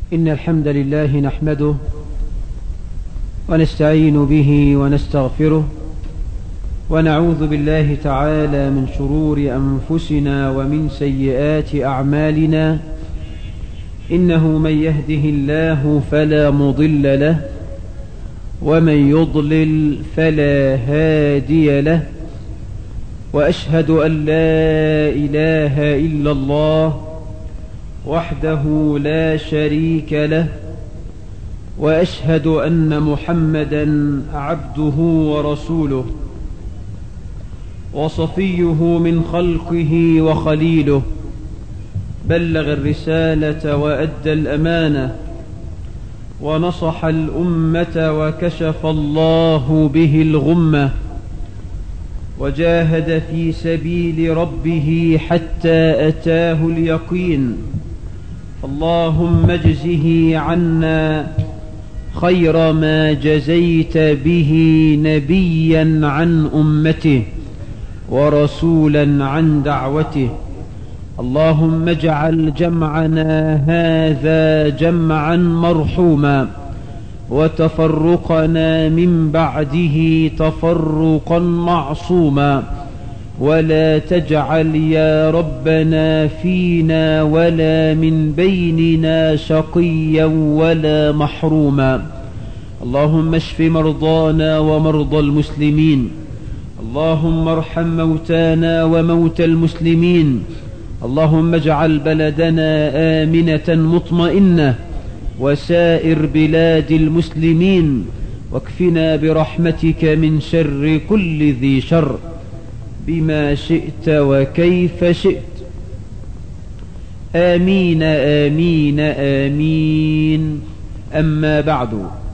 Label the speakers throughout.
Speaker 1: إن الحمد لله نحمده ونستعين به ونستغفره ونعوذ بالله تعالى من شرور أنفسنا ومن سيئات أعمالنا إنه من يهده الله فلا مضل له ومن يضلل فلا هادي له وأشهد أن لا إله إلا الله وحده لا شريك له وأشهد أن محمدا عبده ورسوله وصفيه من خلقه وخليله بلغ الرسالة وأدى الأمانة ونصح الأمة وكشف الله به الغمة وجاهد في سبيل ربه حتى أتاه اليقين اللهم اجزه عنا خير ما جزيت به نبيا عن أمته ورسولا عن دعوته اللهم اجعل جمعنا هذا جمعا مرحوما وتفرقنا من بعده تفرقا معصوما ولا تجعل يا ربنا فينا ولا من بيننا شقيا ولا محروما اللهم اشف مرضانا ومرضى المسلمين اللهم ارحم موتانا وموتى المسلمين اللهم اجعل بلدنا آمنة مطمئنة وسائر بلاد المسلمين واكفنا برحمتك من شر كل ذي شر بما شئت وكيف شئت آمين آمين آمين أما بعد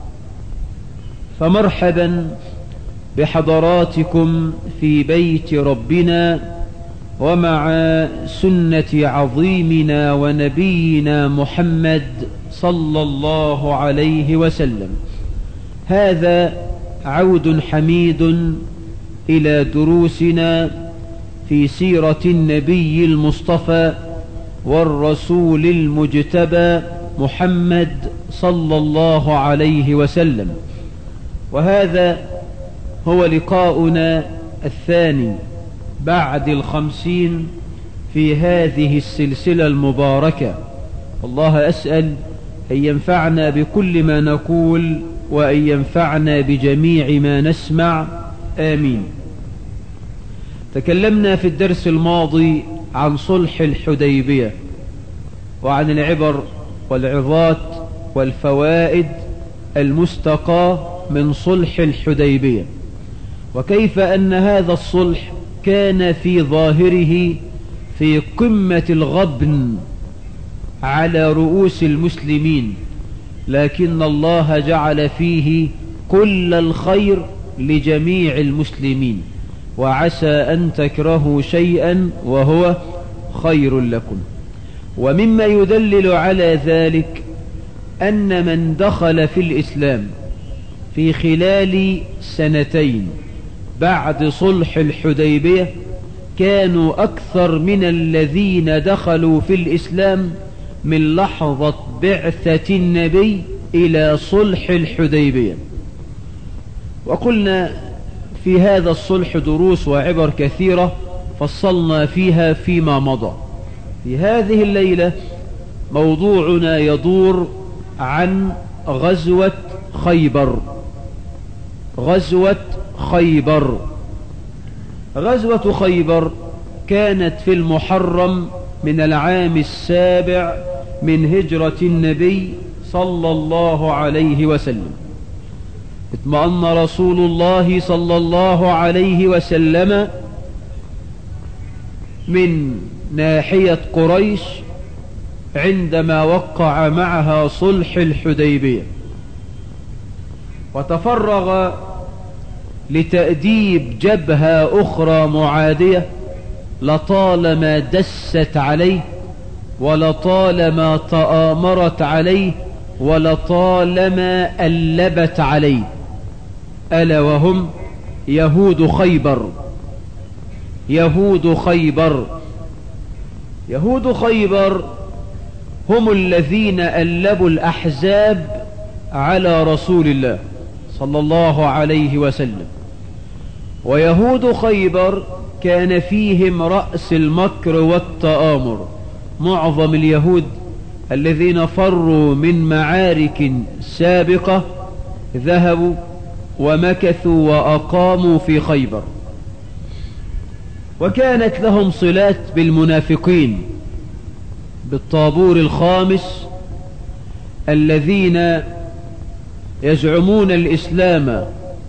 Speaker 1: فمرحبا بحضراتكم في بيت ربنا ومع سنة عظيمنا ونبينا محمد صلى الله عليه وسلم هذا عود حميد إلى دروسنا في سيرة النبي المصطفى والرسول المجتبى محمد صلى الله عليه وسلم وهذا هو لقاؤنا الثاني بعد الخمسين في هذه السلسلة المباركة الله أسأل أن ينفعنا بكل ما نقول وأن ينفعنا بجميع ما نسمع آمين تكلمنا في الدرس الماضي عن صلح الحديبية وعن العبر والعظات والفوائد المستقى من صلح الحديبية وكيف أن هذا الصلح كان في ظاهره في قمة الغبن على رؤوس المسلمين لكن الله جعل فيه كل الخير لجميع المسلمين وعسى أن تكرهوا شيئا وهو خير لكم ومما يدلل على ذلك أن من دخل في الإسلام في خلال سنتين بعد صلح الحديبية كانوا أكثر من الذين دخلوا في الإسلام من لحظة بعثة النبي إلى صلح الحديبية وقلنا في هذا الصلح دروس وعبر كثيرة فصلنا فيها فيما مضى في هذه الليلة موضوعنا يدور عن غزوة خيبر غزوة خيبر غزوة خيبر كانت في المحرم من العام السابع من هجرة النبي صلى الله عليه وسلم اطمأن رسول الله صلى الله عليه وسلم من ناحية قريش عندما وقع معها صلح الحديبية وتفرغ لتأديب جبهة أخرى معادية لطالما دست عليه ولطالما تآمرت عليه ولطالما ألبت عليه ألا وهم يهود خيبر يهود خيبر يهود خيبر هم الذين ألبوا الأحزاب على رسول الله صلى الله عليه وسلم ويهود خيبر كان فيهم رأس المكر والتآمر معظم اليهود الذين فروا من معارك سابقة ذهبوا ومكثوا وأقاموا في خيبر وكانت لهم صلات بالمنافقين بالطابور الخامس الذين يزعمون الإسلام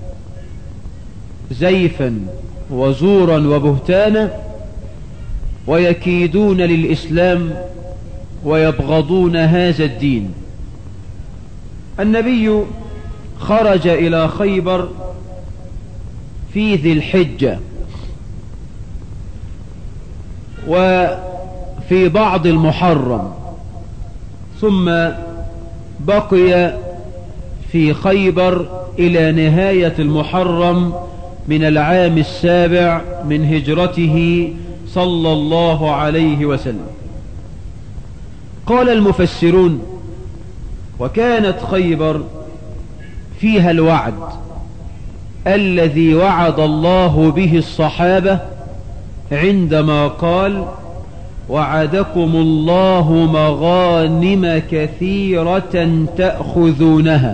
Speaker 1: زيفا وزورا وبهتانا ويكيدون للإسلام ويبغضون هذا الدين النبي خرج إلى خيبر في ذي الحجة وفي بعض المحرم ثم بقي في خيبر إلى نهاية المحرم من العام السابع من هجرته صلى الله عليه وسلم قال المفسرون وكانت خيبر فيها الوعد الذي وعد الله به الصحابة عندما قال وعدكم الله مغانم كثيرة تأخذونها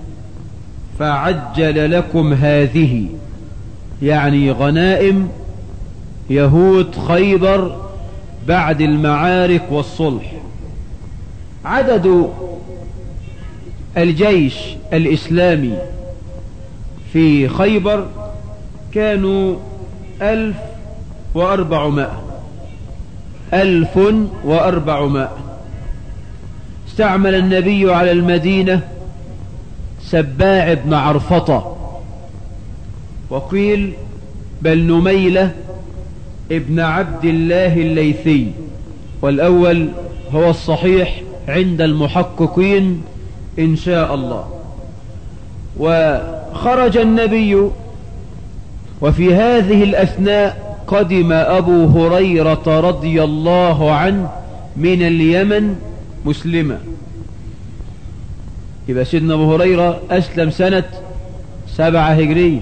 Speaker 1: فعجل لكم هذه يعني غنائم يهود خيبر بعد المعارك والصلح عدد الجيش الإسلامي في خيبر كانوا ألف وأربعمائة ألف وأربعمائة استعمل النبي على المدينة سباع بن عرفطة وقيل بل نميلة ابن عبد الله الليثي والأول هو الصحيح عند المحققين إن شاء الله وخرج النبي وفي هذه الأثناء قدم أبو هريرة رضي الله عنه من اليمن مسلما يبقى سيدنا أبو هريرة أسلم سنة سبعة هجرية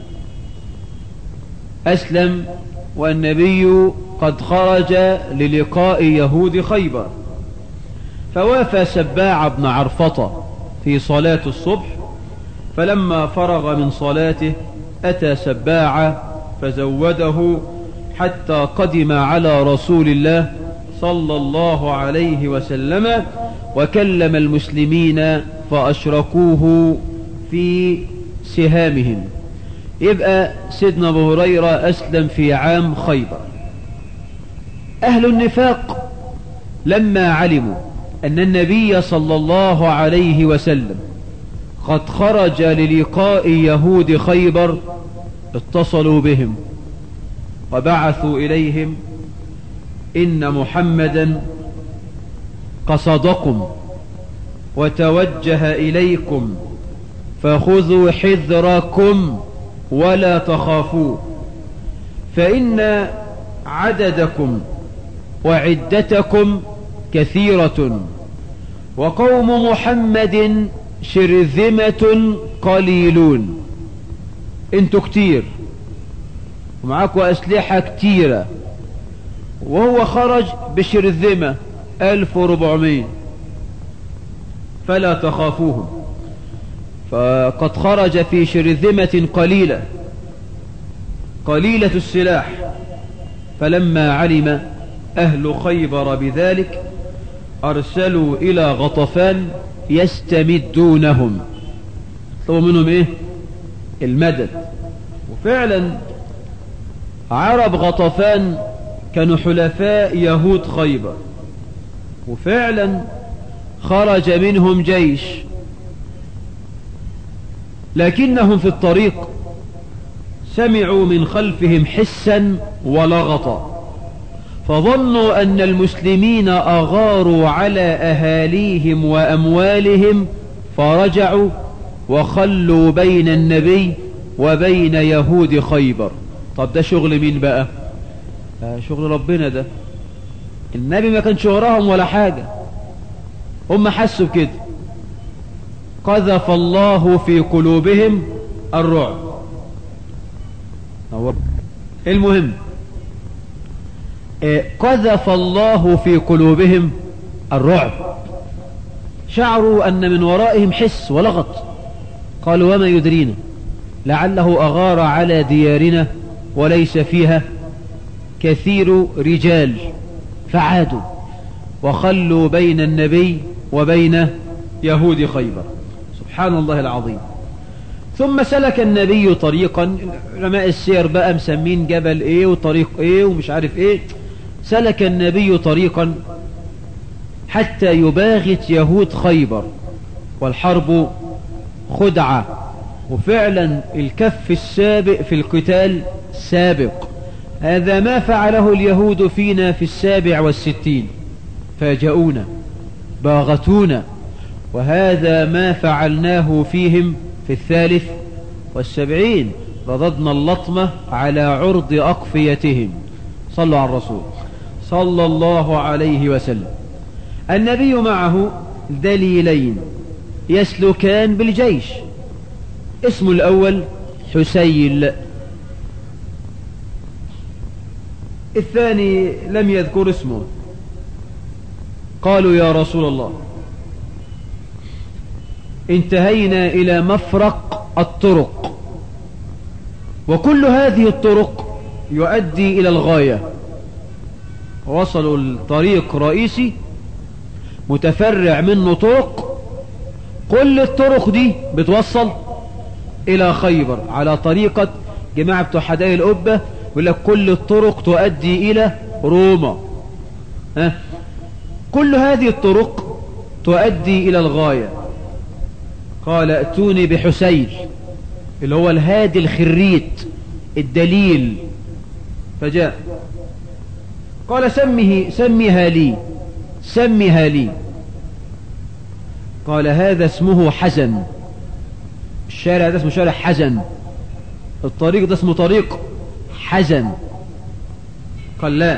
Speaker 1: أسلم والنبي قد خرج للقاء يهود خيبر فوافى سباع بن عرفطة في صلاة الصبح فلما فرغ من صلاته أتى سباع فزوده حتى قدم على رسول الله صلى الله عليه وسلم وكلم المسلمين فأشركوه في سهامهم يبقى سيدنا أبو هريرة أسلم في عام خيبر أهل النفاق لما علموا أن النبي صلى الله عليه وسلم قد خرج للقاء يهود خيبر اتصلوا بهم وبعثوا إليهم إن محمدا قصدكم وتوجه إليكم فخذوا حذركم ولا تخافوا فإن عددكم وعدتكم كثيرة وقوم محمد شرذمة قليلون انتوا كتير ومعاكوا أسلحة كتيرة وهو خرج بشرذمة ألف وربعمين فلا تخافوهم فقد خرج في شرذمة قليلة قليلة السلاح فلما علم أهل خيبر بذلك أرسلوا إلى غطفان يستمدونهم طلبوا منهم إيه المدد وفعلا عرب غطفان كانوا حلفاء يهود خيبر وفعلا خرج منهم جيش لكنهم في الطريق سمعوا من خلفهم حسا ولغطا فظنوا أن المسلمين أغاروا على أهاليهم وأموالهم فرجعوا وخلوا بين النبي وبين يهود خيبر طب ده شغل مين بقى آه شغل ربنا ده النبي ما كان شهرهم ولا حاجة هم حسوا بكده قذف الله في قلوبهم الرعب المهم قذف الله في قلوبهم الرعب شعروا أن من ورائهم حس ولغط قالوا وما يدرينا لعله أغار على ديارنا وليس فيها كثير رجال فعادوا وخلوا بين النبي وبين يهود خيبر سبحان الله العظيم ثم سلك النبي طريقا علماء السير بقى مسمين جبل ايه وطريق ايه ومش عارف ايه سلك النبي طريقا حتى يباغت يهود خيبر والحرب خدعة وفعلا الكف السابق في القتال سابق هذا ما فعله اليهود فينا في السابع والستين فاجؤونا باغتونا وهذا ما فعلناه فيهم في الثالث والسبعين رددنا اللطمة على عرض أقفيتهم صلوا على الرسول صلى الله عليه وسلم النبي معه دليلين يسلكان بالجيش اسم الأول حسيل الثاني لم يذكر اسمه قالوا يا رسول الله انتهينا إلى مفرق الطرق وكل هذه الطرق يؤدي إلى الغاية وصلوا الطريق رئيسي متفرع منه طرق كل الطرق دي بتوصل إلى خيبر على طريقة جماعة بتوع حدائق القبة يقول لك كل الطرق تؤدي إلى روما ها كل هذه الطرق تؤدي إلى الغاية قال ائتوني بحسين اللي هو الهادي الخريت الدليل فجاء قال سمه سمها لي سمها لي قال هذا اسمه حزن الشارع ده اسمه شارع حزن الطريق ده اسمه طريق حزن قال لا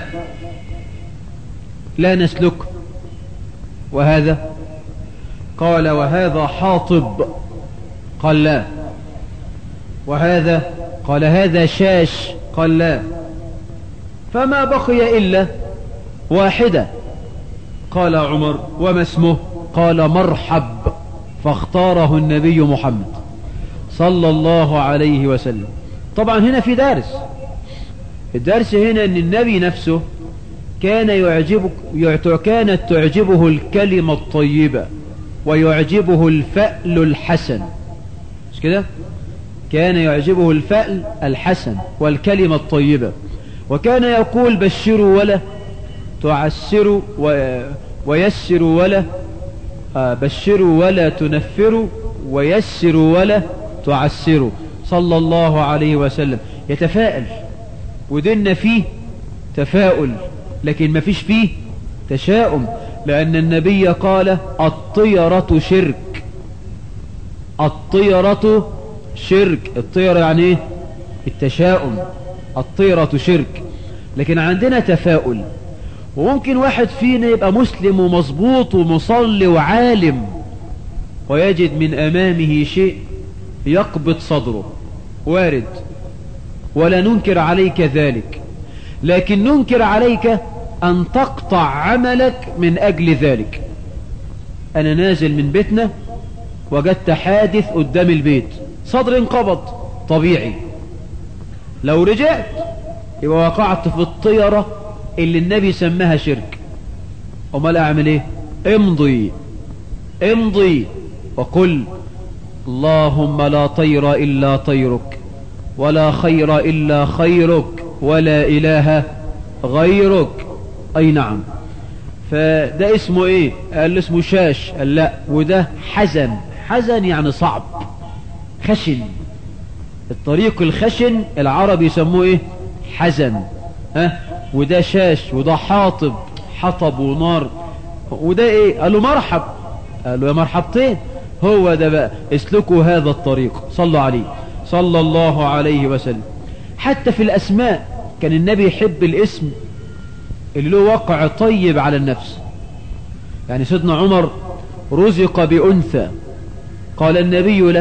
Speaker 1: لا نسلك وهذا قال وهذا حاطب قال لا وهذا قال هذا شاش قال لا فما بقي إلا واحدة قال عمر وما اسمه قال مرحب فاختاره النبي محمد صلى الله عليه وسلم طبعا هنا في دارس الدرس هنا ان النبي نفسه كان يعجبك كانت تعجبه الكلمة الطيبة ويعجبه الفأل الحسن مش كده كان يعجبه الفأل الحسن والكلمة الطيبة وكان يقول بشروا ولا تعسروا ويسروا ولا آه، بشروا ولا تنفروا ويسروا ولا تعسروا صلى الله عليه وسلم يتفائل ودنا فيه تفاؤل لكن ما فيش فيه تشاؤم لأن النبي قال الطيرة شرك الطيرة شرك الطيرة يعني ايه التشاؤم الطيرة شرك لكن عندنا تفاؤل وممكن واحد فينا يبقى مسلم ومظبوط ومصلي وعالم ويجد من أمامه شيء يقبض صدره وارد ولا ننكر عليك ذلك لكن ننكر عليك أن تقطع عملك من أجل ذلك أنا نازل من بيتنا وجدت حادث قدام البيت صدر انقبض طبيعي لو رجعت يبقى وقعت في الطيرة اللي النبي سماها شرك امال اعمل ايه امضي امضي وقل اللهم لا طير الا طيرك ولا خير الا خيرك ولا اله غيرك اي نعم فده اسمه ايه قال اسمه شاش قال لا وده حزن حزن يعني صعب خشن الطريق الخشن العرب يسموه ايه حزن ها وده شاش وده حاطب حطب ونار وده ايه قالوا مرحب قالوا يا مرحبتين هو ده بقى اسلكوا هذا الطريق صلوا عليه صلى الله عليه وسلم حتى في الاسماء كان النبي يحب الاسم اللي له وقع طيب على النفس يعني سيدنا عمر رزق بأنثى قال النبي له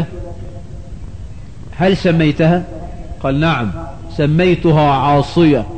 Speaker 1: هل سميتها قال نعم سميتها عاصية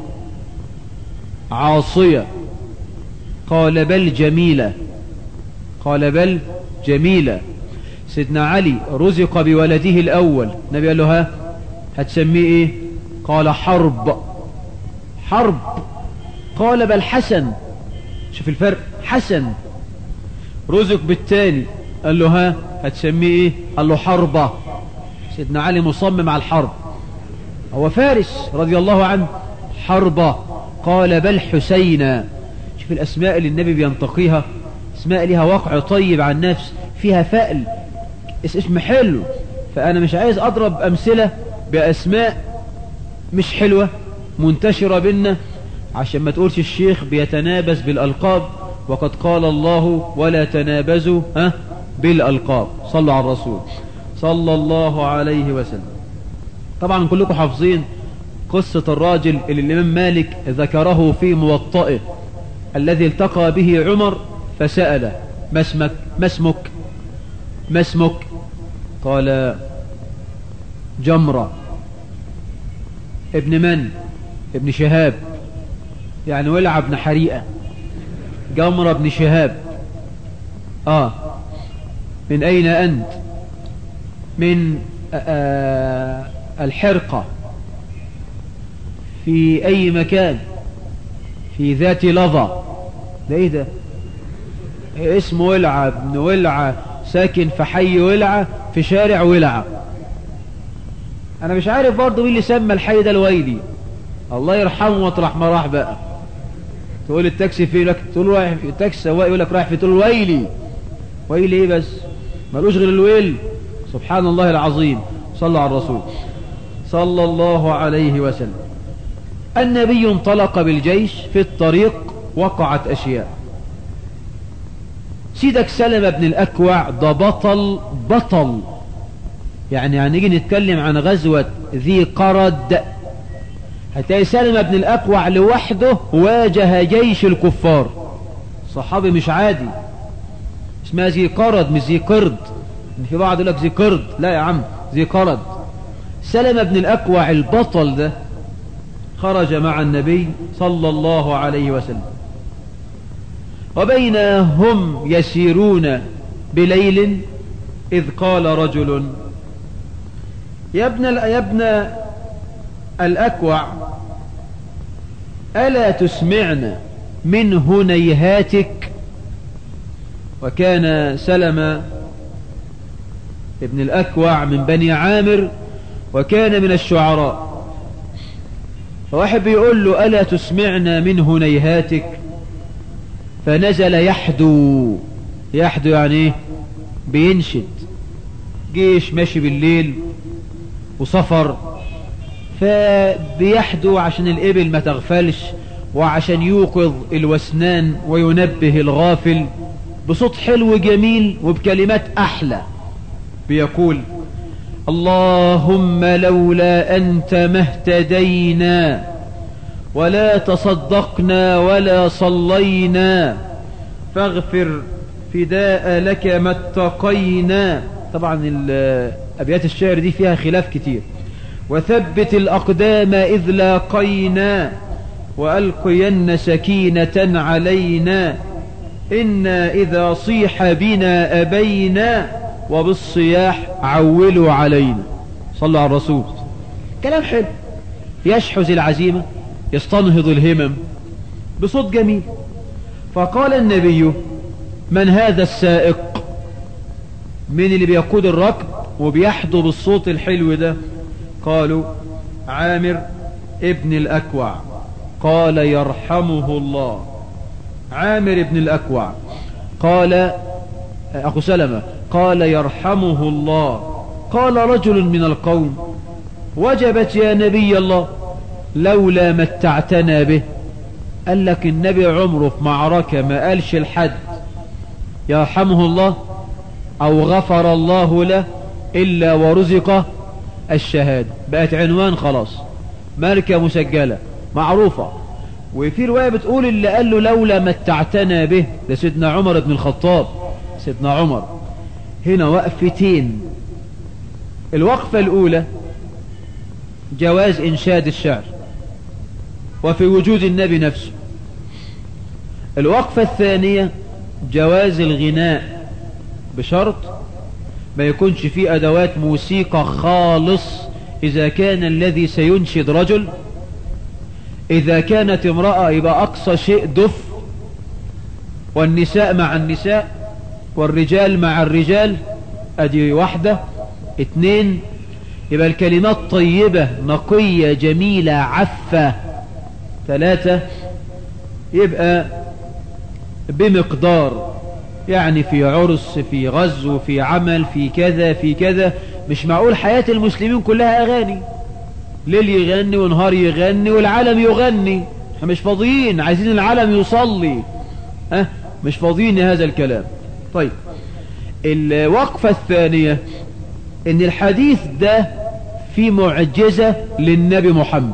Speaker 1: عاصية قال بل جميلة قال بل جميلة سيدنا علي رزق بولده الأول النبي قال له ها هتسميه ايه قال حرب حرب قال بل حسن شوف الفرق حسن رزق بالتاني قال له ها هتسميه ايه قال له حربة سيدنا علي مصمم على الحرب هو فارس رضي الله عنه حربة قال بل حسينا شوف الأسماء اللي النبي بينتقيها اسماء لها وقع طيب عن النفس فيها فأل اسم حلو فأنا مش عايز أضرب أمثلة بأسماء مش حلوة منتشرة بينا عشان ما تقولش الشيخ بيتنابز بالألقاب وقد قال الله ولا تنابزوا ها بالألقاب صلوا على الرسول صلى الله عليه وسلم طبعا كلكم حافظين قصة الراجل اللي الإمام مالك ذكره في موطئه الذي التقى به عمر فسأل ما اسمك ما اسمك ما اسمك قال جمرة ابن من ابن شهاب يعني ولع ابن حريقة جمرة ابن شهاب اه من اين انت من آه الحرقة في اي مكان في ذات لظى ده ايه ده اسمه ولعة ابن ولعة ساكن في حي ولعة في شارع ولعة انا مش عارف برضه مين اللي سمى الحي ده الويلي الله يرحمه مطرح ما راح بقى تقول التاكسي فين لك تقول له رايح في التاكسي سواق يقول لك رايح في تقول له ويلي ويلي ايه بس ملوش غير الويل سبحان الله العظيم صلى على الرسول صلى الله عليه وسلم النبي انطلق بالجيش في الطريق وقعت اشياء سيدك سلمة بن الأكوع ده بطل بطل يعني هنيجي نتكلم عن غزوة ذي قرد هتلاقي سلمة بن الأكوع لوحده واجه جيش الكفار صحابي مش عادي اسمها ذي قرد مش ذي قرد في بعض يقول لك ذي قرد لا يا عم ذي قرد سلمة بن الأكوع البطل ده خرج مع النبي صلى الله عليه وسلم وبين هم يسيرون بليل إذ قال رجل يا ابن, يا ابن الأكوع ألا تسمعنا من هنيهاتك وكان سلم ابن الأكوع من بني عامر وكان من الشعراء فواحد بيقول له ألا تسمعنا من هنيهاتك فنزل يحدو يحدو يعني ايه بينشد جيش ماشي بالليل وسفر فبيحدو عشان الإبل ما تغفلش وعشان يوقظ الوسنان وينبه الغافل بصوت حلو جميل وبكلمات أحلى بيقول اللهم لولا أنت ما اهتدينا ولا تصدقنا ولا صلينا فاغفر فداء لك ما اتقينا طبعا أبيات الشعر دي فيها خلاف كتير وثبت الأقدام إذ لاقينا وألقين سكينة علينا إنا إذا صيح بنا أبينا وبالصياح عولوا علينا صلوا على الرسول كلام حلو يشحذ العزيمة يستنهض الهمم بصوت جميل فقال النبي من هذا السائق من اللي بيقود الركب وبيحدو بالصوت الحلو ده قالوا عامر ابن الأكوع قال يرحمه الله عامر ابن الأكوع قال أخو سلمة قال يرحمه الله قال رجل من القوم وجبت يا نبي الله لولا متعتنا به قال لك النبي عمره في معركة ما قالش الحد يرحمه الله أو غفر الله له إلا ورزق الشهادة بقت عنوان خلاص ماركة مسجلة معروفة وفي رواية بتقول اللي قال له لولا متعتنا به ده سيدنا عمر بن الخطاب سيدنا عمر هنا وقفتين الوقفة الأولى جواز إنشاد الشعر وفي وجود النبي نفسه الوقفة الثانية جواز الغناء بشرط ما يكونش فيه أدوات موسيقى خالص إذا كان الذي سينشد رجل إذا كانت امرأة يبقى أقصى شيء دف والنساء مع النساء والرجال مع الرجال أدي واحدة اتنين يبقى الكلمات طيبة نقية جميلة عفة ثلاثة يبقى بمقدار يعني في عرس في غزو في عمل في كذا في كذا مش معقول حياة المسلمين كلها أغاني ليل يغني ونهار يغني والعالم يغني احنا مش فاضيين عايزين العالم يصلي ها أه؟ مش فاضيين هذا الكلام طيب الوقفة الثانية ان الحديث ده في معجزة للنبي محمد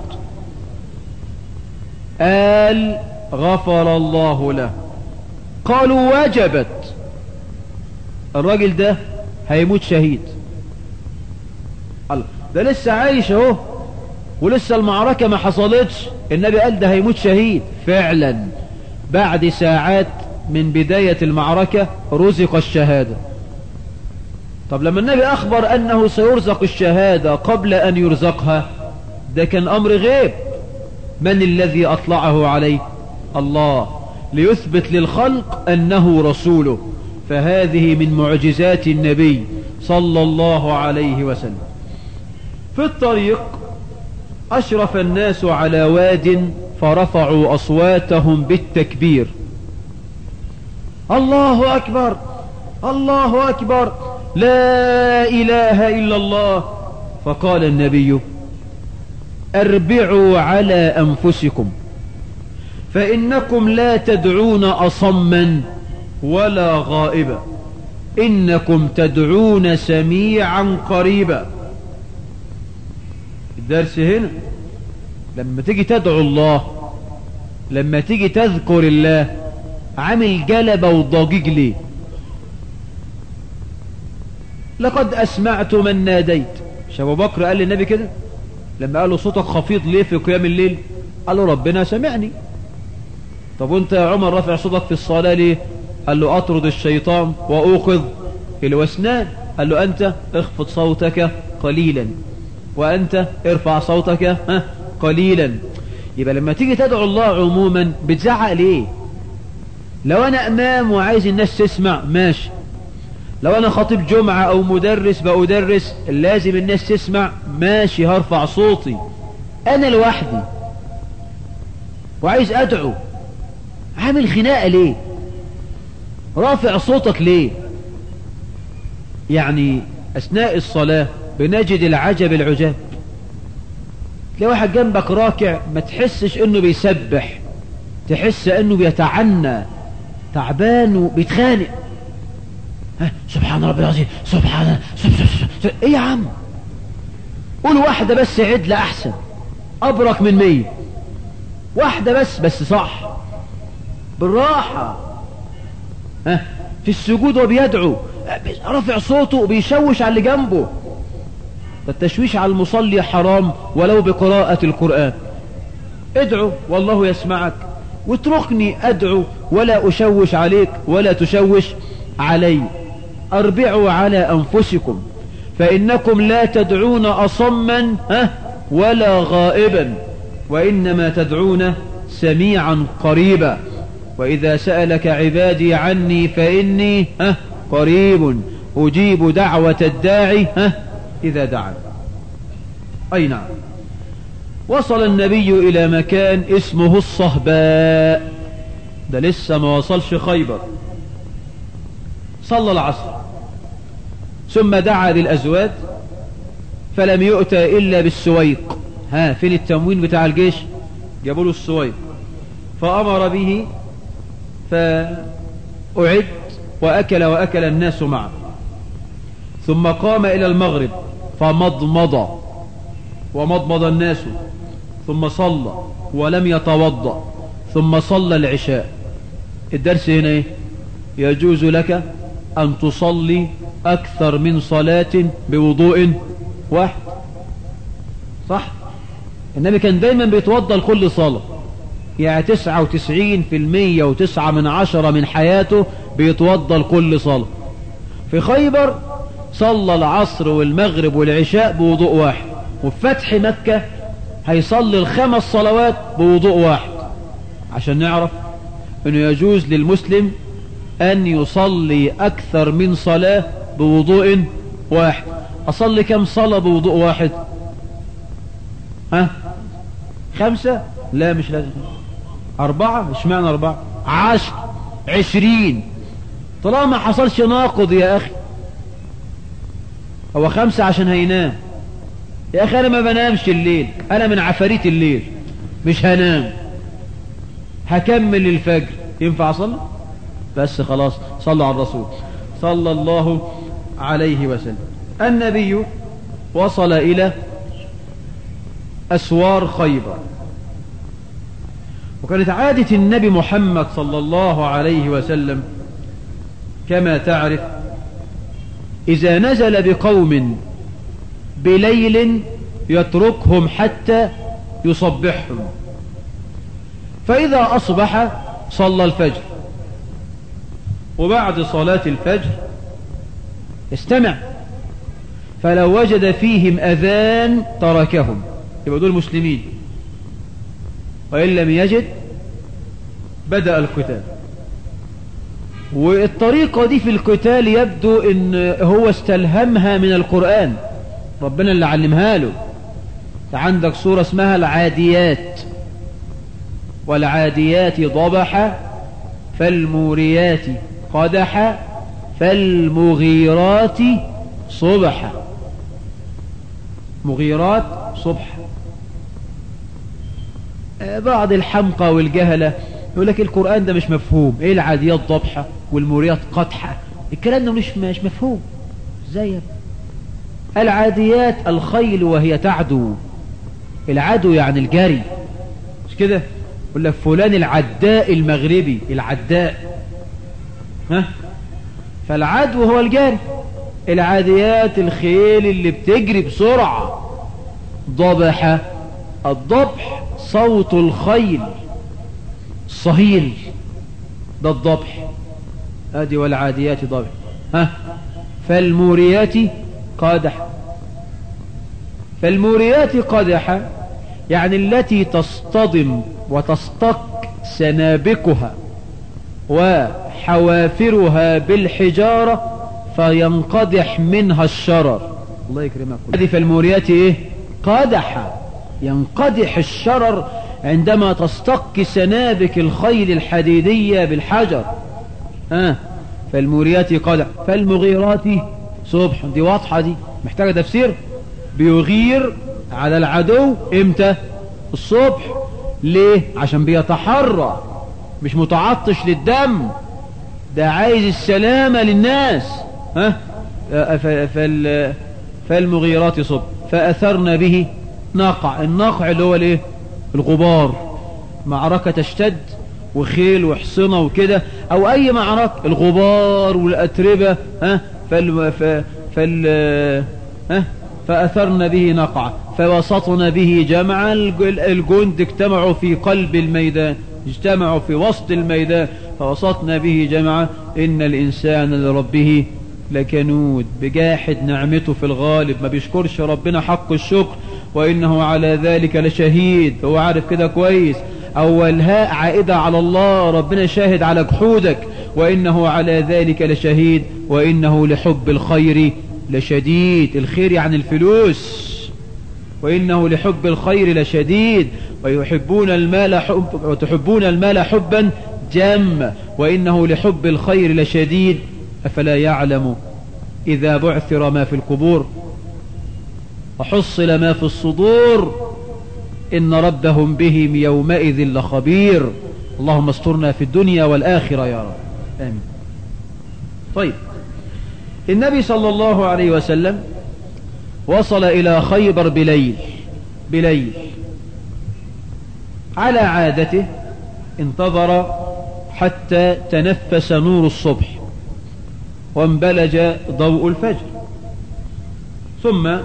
Speaker 1: قال غفر الله له قالوا وجبت الراجل ده هيموت شهيد الله ده لسه عايش اهو ولسه المعركة ما حصلتش النبي قال ده هيموت شهيد فعلا بعد ساعات من بداية المعركة رزق الشهادة طب لما النبي أخبر أنه سيرزق الشهادة قبل أن يرزقها ده كان أمر غيب من الذي أطلعه عليه الله ليثبت للخلق أنه رسوله فهذه من معجزات النبي صلى الله عليه وسلم في الطريق أشرف الناس على واد فرفعوا أصواتهم بالتكبير الله أكبر الله أكبر لا إله إلا الله فقال النبي اربعوا على أنفسكم فإنكم لا تدعون أصما ولا غائبا إنكم تدعون سميعا قريبا الدرس هنا لما تيجي تدعو الله لما تيجي تذكر الله عامل جلبة وضجيج ليه لقد أسمعت من ناديت مش أبو بكر قال للنبي كده لما قال له صوتك خفيض ليه في قيام الليل قال له ربنا سمعني طب وانت يا عمر رافع صوتك في الصلاة ليه قال له أطرد الشيطان وأوقظ الوسنان قال له أنت اخفض صوتك قليلا وأنت ارفع صوتك قليلا يبقى لما تيجي تدعو الله عموما بتزعق ليه لو أنا أمام وعايز الناس تسمع ماشي لو أنا خطيب جمعة أو مدرس بأدرس لازم الناس تسمع ماشي هرفع صوتي أنا لوحدي وعايز أدعو عامل خناقة ليه رافع صوتك ليه يعني أثناء الصلاة بنجد العجب العجاب تلاقي واحد جنبك راكع ما تحسش انه بيسبح تحس انه بيتعنى تعبان وبيتخانق سبحان ربي العظيم سبحان سب سب سب سب. ايه يا عم قول واحدة بس عدلة احسن ابرك من مية واحدة بس بس صح بالراحة ها في السجود وبيدعو رفع صوته وبيشوش على اللي جنبه فالتشويش على المصلي حرام ولو بقراءة القرآن ادعو والله يسمعك واتركني ادعو ولا اشوش عليك ولا تشوش علي اربعوا على انفسكم فانكم لا تدعون اصما ها ولا غائبا وانما تدعون سميعا قريبا واذا سألك عبادي عني فاني ها قريب اجيب دعوة الداعي ها اذا دعا اي نعم وصل النبي الى مكان اسمه الصهباء ده لسه ما وصلش خيبر صلى العصر ثم دعا للأزواج فلم يؤتى إلا بالسويق ها فين التموين بتاع الجيش جابوا له السويق فأمر به فأعد وأكل وأكل الناس معه ثم قام إلى المغرب فمضمض ومضمض الناس ثم صلى ولم يتوضأ ثم صلى العشاء الدرس هنا ايه يجوز لك أن تصلي أكثر من صلاة بوضوء واحد صح النبي كان دايما بيتوضى لكل صلاة يعني تسعة وتسعين في المية وتسعة من عشرة من حياته بيتوضى لكل صلاة في خيبر صلى العصر والمغرب والعشاء بوضوء واحد وفي فتح مكة هيصلي الخمس صلوات بوضوء واحد عشان نعرف انه يجوز للمسلم ان يصلي اكثر من صلاة بوضوء واحد اصلي كم صلاة بوضوء واحد ها خمسة لا مش لازم اربعة مش معنى اربعة عشر عشرين طالما ما حصلش ناقض يا اخي هو خمسة عشان هينام يا اخي انا ما بنامش الليل انا من عفاريت الليل مش هنام هكمل الفجر ينفع اصلي بس خلاص صلوا على الرسول صلى الله عليه وسلم النبي وصل الى اسوار خيبر وكانت عادة النبي محمد صلى الله عليه وسلم كما تعرف إذا نزل بقوم بليل يتركهم حتى يصبحهم فإذا أصبح صلى الفجر وبعد صلاة الفجر استمع فلو وجد فيهم أذان تركهم يبقى دول مسلمين وإن لم يجد بدأ القتال والطريقة دي في القتال يبدو ان هو استلهمها من القرآن ربنا اللي علمها له عندك سورة اسمها العاديات والعاديات ضبح فالموريات قدح فالمغيرات صبح مغيرات صبح بعض الحمقى والجهلة يقول لك القرآن ده مش مفهوم ايه العاديات ضبحة والموريات قدحة الكلام ده مش مش مفهوم ازاي العاديات الخيل وهي تعدو العدو يعني الجري مش كده يقول لك فلان العداء المغربي العداء ها فالعدو هو الجري العاديات الخيل اللي بتجري بسرعة ضبح الضبح صوت الخيل صهيل ده الضبح ادي والعاديات ضبح ها فالموريات قادح فالموريات قدح يعني التي تصطدم وتصطك سنابكها وحوافرها بالحجارة فينقدح منها الشرر الله يكرمك هذه فالموريات ايه قدح ينقدح الشرر عندما تصطك سنابك الخيل الحديدية بالحجر آه فالموريات قدح فالمغيرات صبح دي واضحة دي محتاجة تفسير بيغير على العدو امتى الصبح ليه عشان بيتحرى مش متعطش للدم ده عايز السلامة للناس ها فال فالمغيرات صبح فأثرنا به ناقع الناقع اللي هو الايه الغبار معركة تشتد وخيل وحصنة وكده او اي معركة الغبار والاتربة ها فال فال ها فأثرن به نقع فوسطن به جمع الجند اجتمعوا في قلب الميدان اجتمعوا في وسط الميدان فوسطن به جمع إن الإنسان لربه لكنود بجاحد نعمته في الغالب ما بيشكرش ربنا حق الشكر وإنه على ذلك لشهيد هو عارف كده كويس أول هاء عائدة على الله ربنا شاهد على جحودك وإنه على ذلك لشهيد وإنه لحب الخير لشديد الخير يعني الفلوس وإنه لحب الخير لشديد ويحبون المال حب وتحبون المال حبا جم وإنه لحب الخير لشديد أفلا يعلم إذا بعثر ما في القبور وحصل ما في الصدور إن ربهم بهم يومئذ لخبير اللهم استرنا في الدنيا والآخرة يا رب آمين طيب النبي صلى الله عليه وسلم وصل إلى خيبر بليل بليل على عادته انتظر حتى تنفس نور الصبح وانبلج ضوء الفجر ثم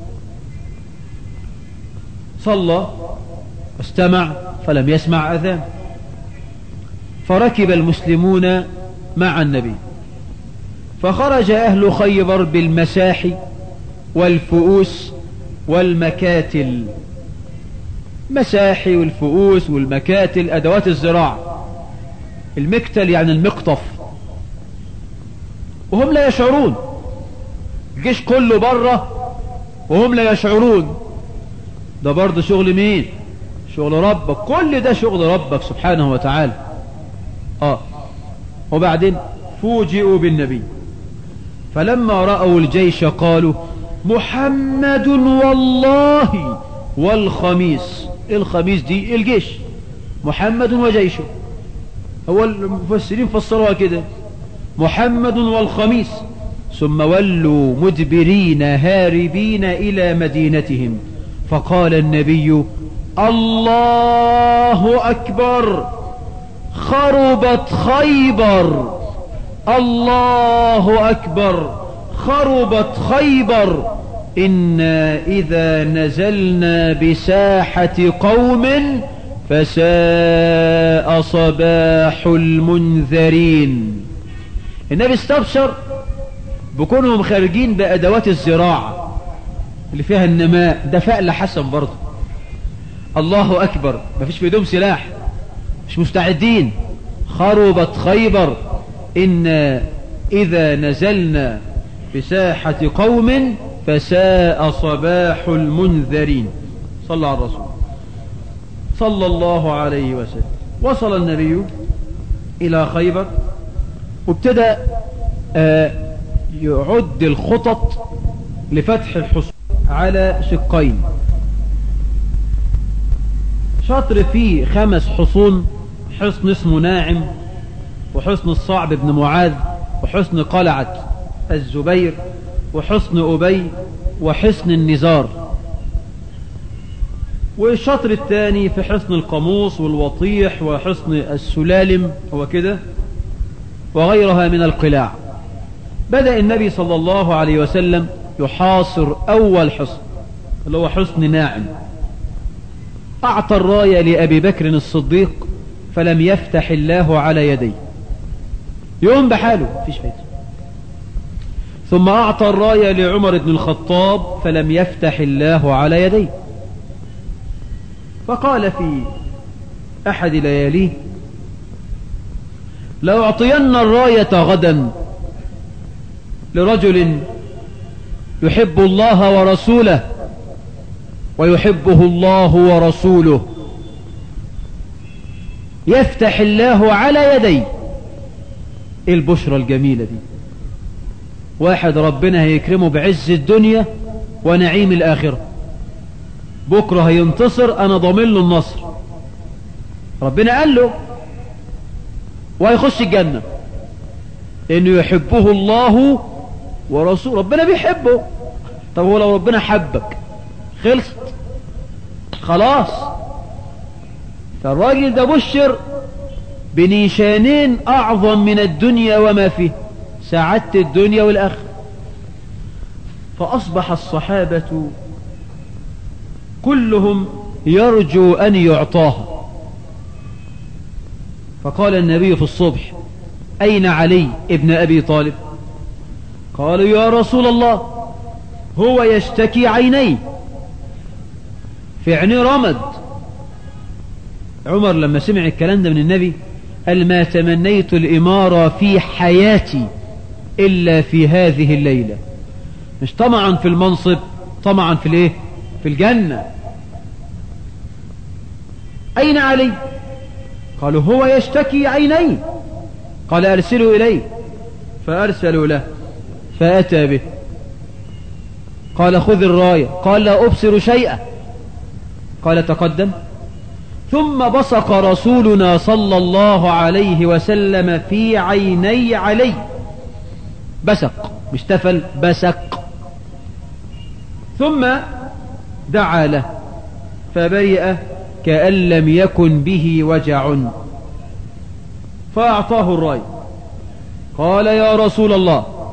Speaker 1: صلى واستمع فلم يسمع أذان فركب المسلمون مع النبي فخرج أهل خيبر بالمساحي والفؤوس والمكاتل مساحي والفؤوس والمكاتل أدوات الزراعة المكتل يعني المقطف وهم لا يشعرون الجيش كله بره وهم لا يشعرون ده برضه شغل مين شغل ربك كل ده شغل ربك سبحانه وتعالى اه وبعدين فوجئوا بالنبي فلما رأوا الجيش قالوا محمد والله والخميس الخميس دي الجيش محمد وجيشه هو المفسرين فسروها كده محمد والخميس ثم ولوا مدبرين هاربين إلى مدينتهم فقال النبي الله أكبر خربت خيبر الله أكبر خربت خيبر إنا إذا نزلنا بساحة قوم فساء صباح المنذرين النبي استبشر بكونهم خارجين بأدوات الزراعة اللي فيها النماء ده فأل حسن برضه الله أكبر مفيش في ايدهم سلاح مش مستعدين خربت خيبر إن إذا نزلنا بساحة قوم فساء صباح المنذرين صلى على الرسول صلى الله عليه وسلم وصل النبي إلى خيبر وابتدأ يعد الخطط لفتح الحصون على شقين شطر فيه خمس حصون حصن اسمه ناعم وحصن الصعب بن معاذ وحصن قلعة الزبير وحصن أبي وحصن النزار والشطر الثاني في حصن القاموس والوطيح وحصن السلالم هو كده وغيرها من القلاع بدأ النبي صلى الله عليه وسلم يحاصر أول حصن اللي هو حصن ناعم أعطى الراية لأبي بكر الصديق فلم يفتح الله على يديه يوم بحاله فيش فايدة ثم أعطى الراية لعمر بن الخطاب فلم يفتح الله على يديه فقال في أحد لياليه لأعطين الراية غدا لرجل يحب الله ورسوله ويحبه الله ورسوله يفتح الله على يديه ايه البشرى الجميلة دي واحد ربنا هيكرمه بعز الدنيا ونعيم الآخرة بكرة هينتصر أنا ضامن له النصر ربنا قال له وهيخش الجنة لأنه يحبه الله ورسوله ربنا بيحبه طب هو لو ربنا حبك خلصت خلاص فالراجل ده بشر بنيشانين أعظم من الدنيا وما فيه سعادة الدنيا والآخرة فأصبح الصحابة كلهم يرجو أن يعطاها فقال النبي في الصبح أين علي ابن أبي طالب قالوا يا رسول الله هو يشتكي عينيه في عينيه رمد عمر لما سمع الكلام ده من النبي قال ما تمنيت الإمارة في حياتي إلا في هذه الليلة مش طمعا في المنصب طمعا في الايه في الجنة أين علي قالوا هو يشتكي عينيه قال أرسلوا إليه فأرسلوا له فأتى به قال خذ الراية قال لا أبصر شيئا قال تقدم ثم بصق رسولنا صلى الله عليه وسلم في عيني علي بسق مش تفل بسق ثم دعا له فبرئ كأن لم يكن به وجع فأعطاه الرأي قال يا رسول الله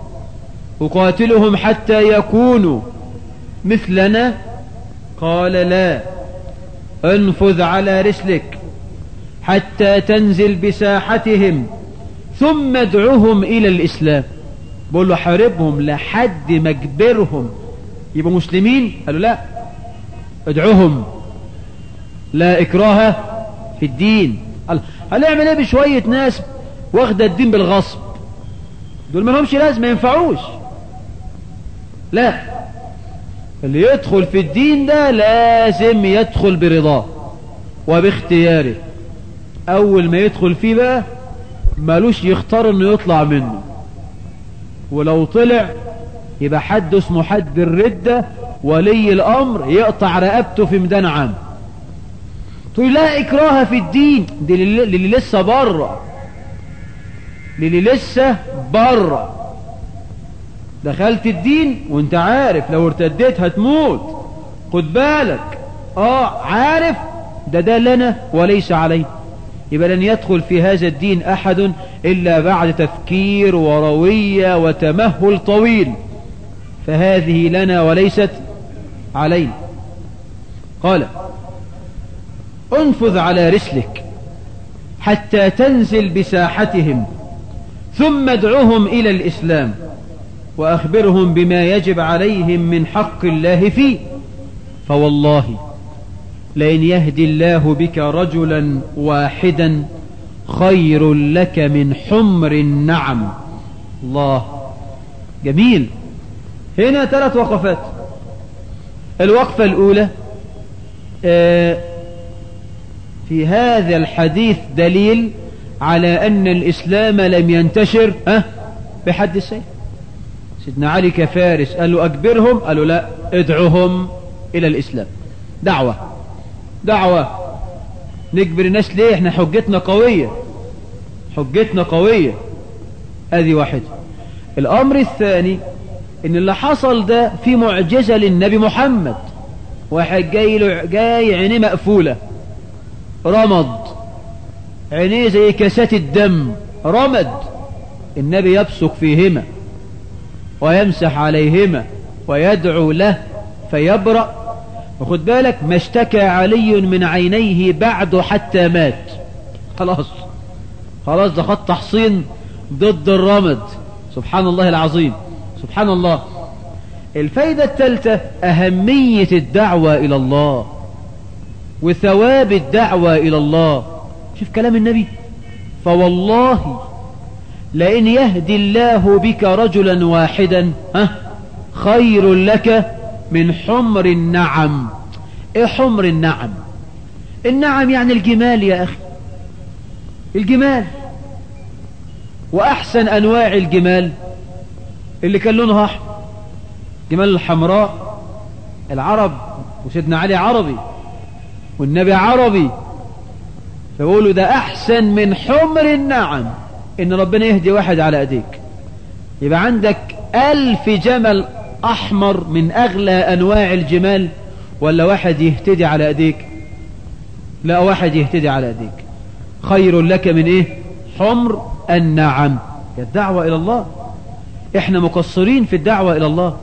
Speaker 1: أقاتلهم حتى يكونوا مثلنا قال لا انفذ على رسلك حتى تنزل بساحتهم ثم ادعوهم إلى الإسلام بقول له حاربهم لحد ما اجبرهم يبقوا مسلمين قالوا لا ادعوهم لا إكراه في الدين هنعمل ايه بشوية ناس واخدة الدين بالغصب دول ما لهمش لازم ما ينفعوش لا اللي يدخل في الدين ده لازم يدخل برضاه وباختياره اول ما يدخل فيه بقى مالوش يختار انه يطلع منه ولو طلع يبقى حد اسمه حد الردة ولي الامر يقطع رقبته في ميدان عام تقول لا اكراه في الدين دي اللي لسه بره للي لسه بره دخلت الدين وانت عارف لو ارتديت هتموت خد بالك اه عارف ده ده لنا وليس عليه يبقى لن يدخل في هذا الدين احد الا بعد تفكير وروية وتمهل طويل فهذه لنا وليست علينا قال انفذ على رسلك حتى تنزل بساحتهم ثم ادعوهم إلى الإسلام وأخبرهم بما يجب عليهم من حق الله فيه فوالله لئن يهدي الله بك رجلا واحدا خير لك من حمر النعم الله جميل هنا ثلاث وقفات الوقفة الأولى في هذا الحديث دليل على أن الإسلام لم ينتشر أه بحد السيف سيدنا علي كفارس قال له أكبرهم قالوا لا ادعوهم إلى الإسلام دعوة دعوة نكبر الناس ليه احنا حجتنا قوية حجتنا قوية ادي واحد الامر الثاني ان اللي حصل ده في معجزة للنبي محمد واحد جاي له جاي عينيه مقفولة رمض عينيه زي كاسات الدم رمد النبي يبصق فيهما ويمسح عليهما ويدعو له فيبرأ وخد بالك ما اشتكى علي من عينيه بعد حتى مات خلاص خلاص ده خط تحصين ضد الرمد سبحان الله العظيم سبحان الله الفايدة الثالثة أهمية الدعوة إلى الله وثواب الدعوة إلى الله شوف كلام النبي فوالله لئن يهدي الله بك رجلا واحدا ها خير لك من حمر النعم ايه حمر النعم النعم يعني الجمال يا اخي الجمال واحسن انواع الجمال اللي كان لونها احمر جمال الحمراء العرب وسيدنا علي عربي والنبي عربي فيقولوا ده احسن من حمر النعم ان ربنا يهدي واحد على ايديك يبقى عندك الف جمل احمر من اغلى انواع الجمال ولا واحد يهتدي على ايديك لا واحد يهتدي على ايديك خير لك من ايه حمر النعم الدعوة الى الله احنا مقصرين في الدعوة الى الله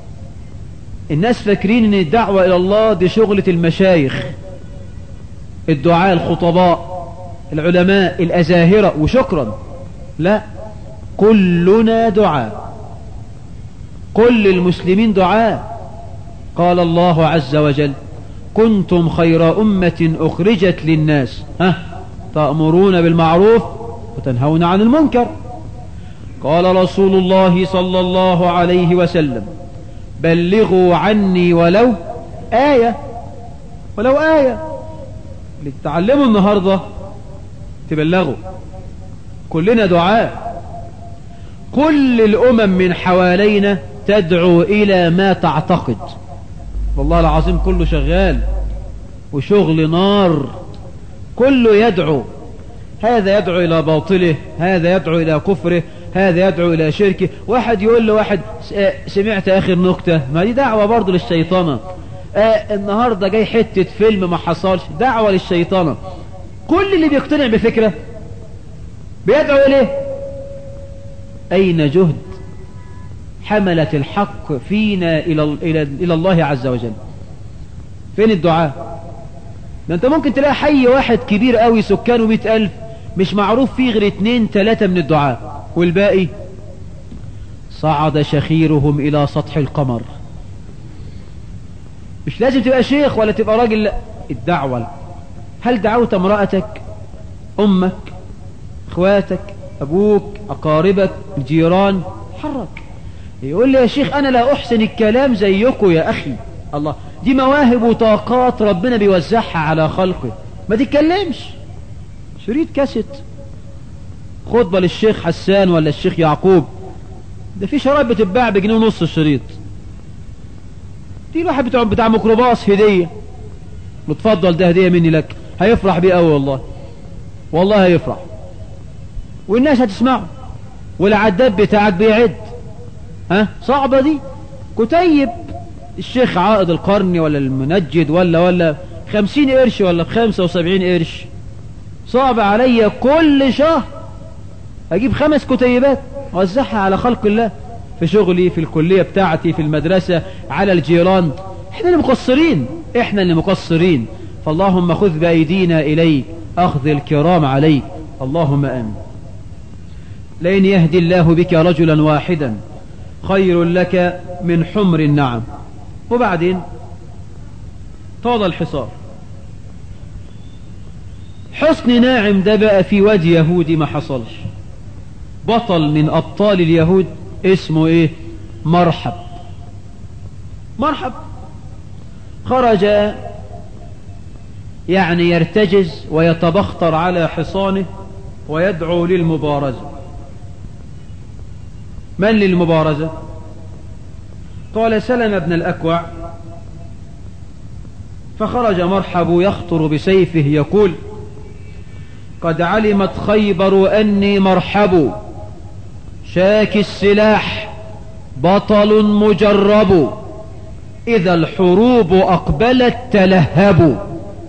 Speaker 1: الناس فاكرين ان الدعوة الى الله دي شغلة المشايخ الدعاء الخطباء العلماء الازاهرة وشكرا لا كلنا دعاء كل المسلمين دعاء قال الله عز وجل كنتم خير أمة أخرجت للناس ها تأمرون بالمعروف وتنهون عن المنكر قال رسول الله صلى الله عليه وسلم بلغوا عني ولو آية ولو آية اللي تتعلموا النهاردة تبلغوا كلنا دعاء كل الأمم من حوالينا تدعو إلى ما تعتقد والله العظيم كله شغال وشغل نار كله يدعو هذا يدعو إلى باطله هذا يدعو إلى كفره هذا يدعو إلى شركه واحد يقول له واحد سمعت آخر نكتة ما دي دعوة برضه للشيطانة آه النهاردة جاي حتة فيلم ما حصلش دعوة للشيطانة كل اللي بيقتنع بفكرة بيدعو إليه أين جهد حملة الحق فينا إلى, إلى, إلى الله عز وجل فين الدعاء ده انت ممكن تلاقي حي واحد كبير قوي سكانه مئة ألف مش معروف فيه غير اتنين تلاتة من الدعاء والباقي صعد شخيرهم إلى سطح القمر مش لازم تبقى شيخ ولا تبقى راجل لا. الدعوة هل دعوت امرأتك أمك اخواتك أبوك أقاربك الجيران حرك يقول لي يا شيخ أنا لا أحسن الكلام زيكم يا أخي الله دي مواهب وطاقات ربنا بيوزعها على خلقه ما تتكلمش شريط كاسيت خطبة للشيخ حسان ولا الشيخ يعقوب ده في شرائط بتتباع بجنيه ونص الشريط دي الواحد بتاع بتاع ميكروباص هدية متفضل ده هدية مني لك هيفرح بيه قوي والله والله هيفرح والناس هتسمعه والعداد بتاعك بيعد ها صعبة دي كتيب الشيخ عائد القرني ولا المنجد ولا ولا خمسين قرش ولا بخمسة وسبعين قرش صعب عليا كل شهر اجيب خمس كتيبات اوزعها على خلق الله في شغلي في الكلية بتاعتي في المدرسة على الجيران احنا اللي مقصرين احنا اللي مقصرين فاللهم خذ بأيدينا إليك أخذ الكرام عليك اللهم آمين لئن يهدي الله بك رجلا واحدا خير لك من حمر النعم وبعدين طال الحصار حسن ناعم ده بقى في وادي يهودي ما حصلش بطل من أبطال اليهود اسمه ايه مرحب مرحب خرج يعني يرتجز ويتبختر على حصانه ويدعو للمبارزة من للمبارزة قال سلم بن الأكوع فخرج مرحب يخطر بسيفه يقول قد علمت خيبر أني مرحب شاك السلاح بطل مجرب إذا الحروب أقبلت تلهب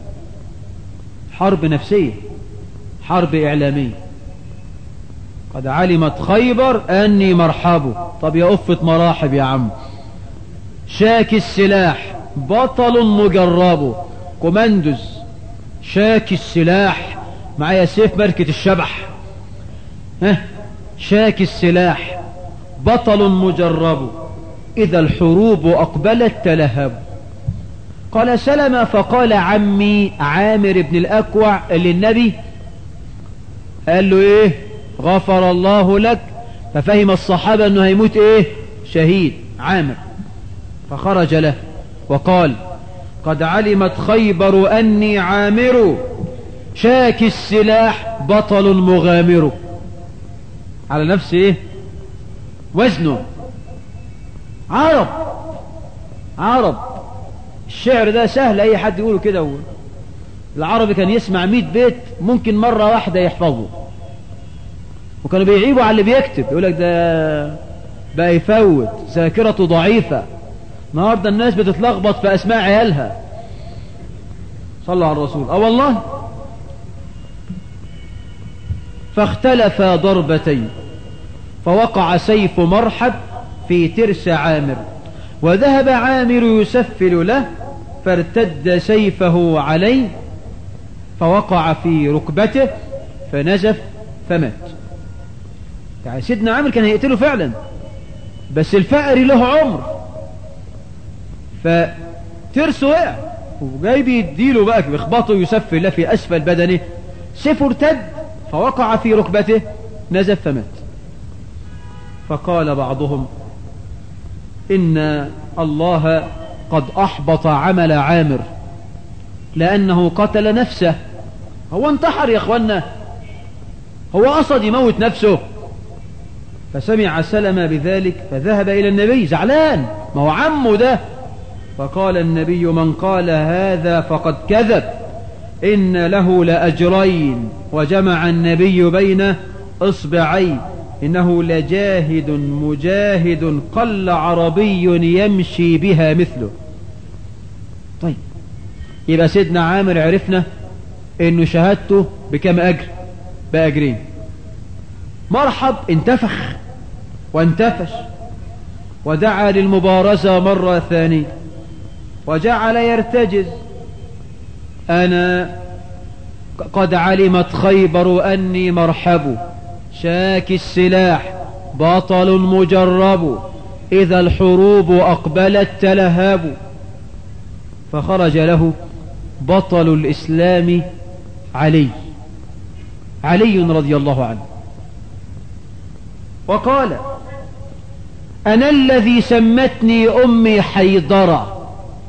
Speaker 1: حرب نفسية حرب إعلامية قد علمت خيبر أني مرحب طب يا أفة مراحب يا عم شاك السلاح بطل مجرب كوماندوز شاك السلاح معايا سيف ماركة الشبح ها شاك السلاح بطل مجرب إذا الحروب أقبلت تلهب قال سلم فقال عمي عامر بن الأكوع للنبي قال له ايه غفر الله لك ففهم الصحابة انه هيموت ايه شهيد عامر فخرج له وقال قد علمت خيبر أني عامر شاك السلاح بطل مغامر على نفس ايه وزنه عرب عرب الشعر ده سهل اي حد يقوله كده العربي كان يسمع مئة بيت ممكن مرة واحدة يحفظه وكانوا بيعيبوا على اللي بيكتب يقول لك ده بقى يفوت ذاكرته ضعيفة النهاردة الناس بتتلخبط في اسماء عيالها صلى على الرسول اه والله فاختلف ضربتين فوقع سيف مرحب في ترس عامر وذهب عامر يسفل له فارتد سيفه عليه فوقع في ركبته فنزف فمات يعني سيدنا عامر كان هيقتله فعلا بس الفقر له عمر فترس وقع وجاي بيديله بقى بيخبطه يسفل له في أسفل بدنه سيفه ارتد فوقع في ركبته نزف فمات فقال بعضهم إن الله قد أحبط عمل عامر لأنه قتل نفسه هو انتحر يا أخوانا هو قصد يموت نفسه فسمع سلم بذلك فذهب إلى النبي زعلان ما هو عمه ده فقال النبي من قال هذا فقد كذب إن له لأجرين وجمع النبي بين إصبعين إنه لجاهد مجاهد قل عربي يمشي بها مثله طيب يبقى سيدنا عامر عرفنا انه شهادته بكم اجر باجرين مرحب انتفخ وانتفش ودعا للمبارزة مرة ثانية وجعل يرتجز أنا قد علمت خيبر أني مرحب شاك السلاح بطل مجرب إذا الحروب أقبلت تلهاب فخرج له بطل الإسلام علي علي رضي الله عنه وقال أنا الذي سمتني أمي حيدرة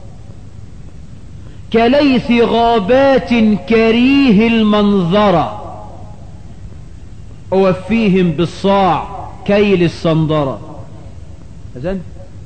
Speaker 1: كليث غابات كريه المنظرة أوفيهم بالصاع كيل الصندرة أزن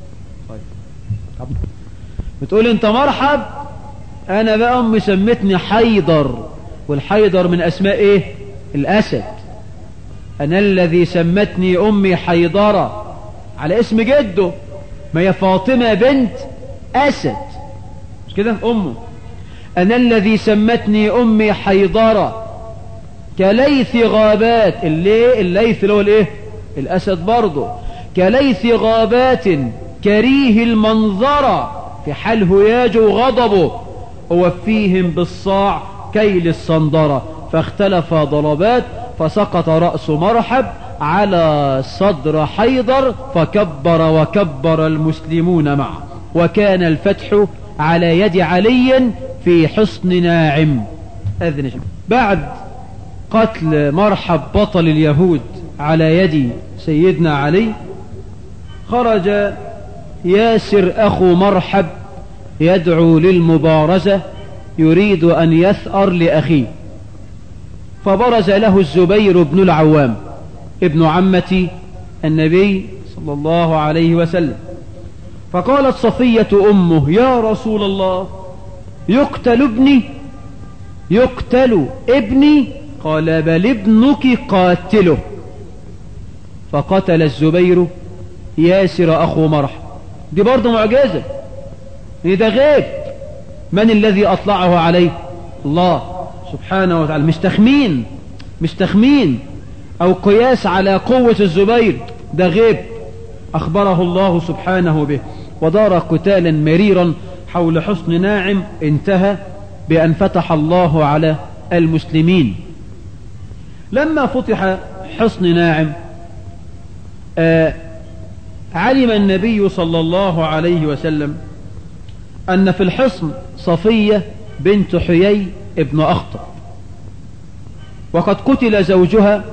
Speaker 1: طيب بتقول انت مرحب انا بقى امي سمتني حيدر والحيدر من اسماء ايه الاسد انا الذي سمتني امي حيدرة على اسم جده ما هي فاطمة بنت اسد مش كده امه انا الذي سمتني امي حيدرة كليث غابات اللي الليث اللي هو الايه الاسد برضه كليث غابات كريه المنظرة في حال هياجه وغضبه ووفيهم بالصاع كيل الصندرة فاختلف ضربات فسقط رأس مرحب على صدر حيدر فكبر وكبر المسلمون معه وكان الفتح على يد علي في حصن ناعم أذن بعد قتل مرحب بطل اليهود على يد سيدنا علي خرج ياسر أخو مرحب يدعو للمبارزة يريد أن يثأر لأخيه فبرز له الزبير بن العوام ابن عمة النبي صلى الله عليه وسلم فقالت صفية أمه يا رسول الله يقتل ابني يقتل ابني قال بل ابنك قاتله فقتل الزبير ياسر أخو مرح دي برضه معجزة ده غيب من الذي أطلعه عليه الله سبحانه وتعالى مش تخمين مش تخمين أو قياس على قوة الزبير ده غيب أخبره الله سبحانه به ودار قتالا مريرا حول حصن ناعم انتهى بأن فتح الله على المسلمين لما فتح حصن ناعم آه علم النبي صلى الله عليه وسلم أن في الحصن صفية بنت حيي ابن أخطب وقد قتل زوجها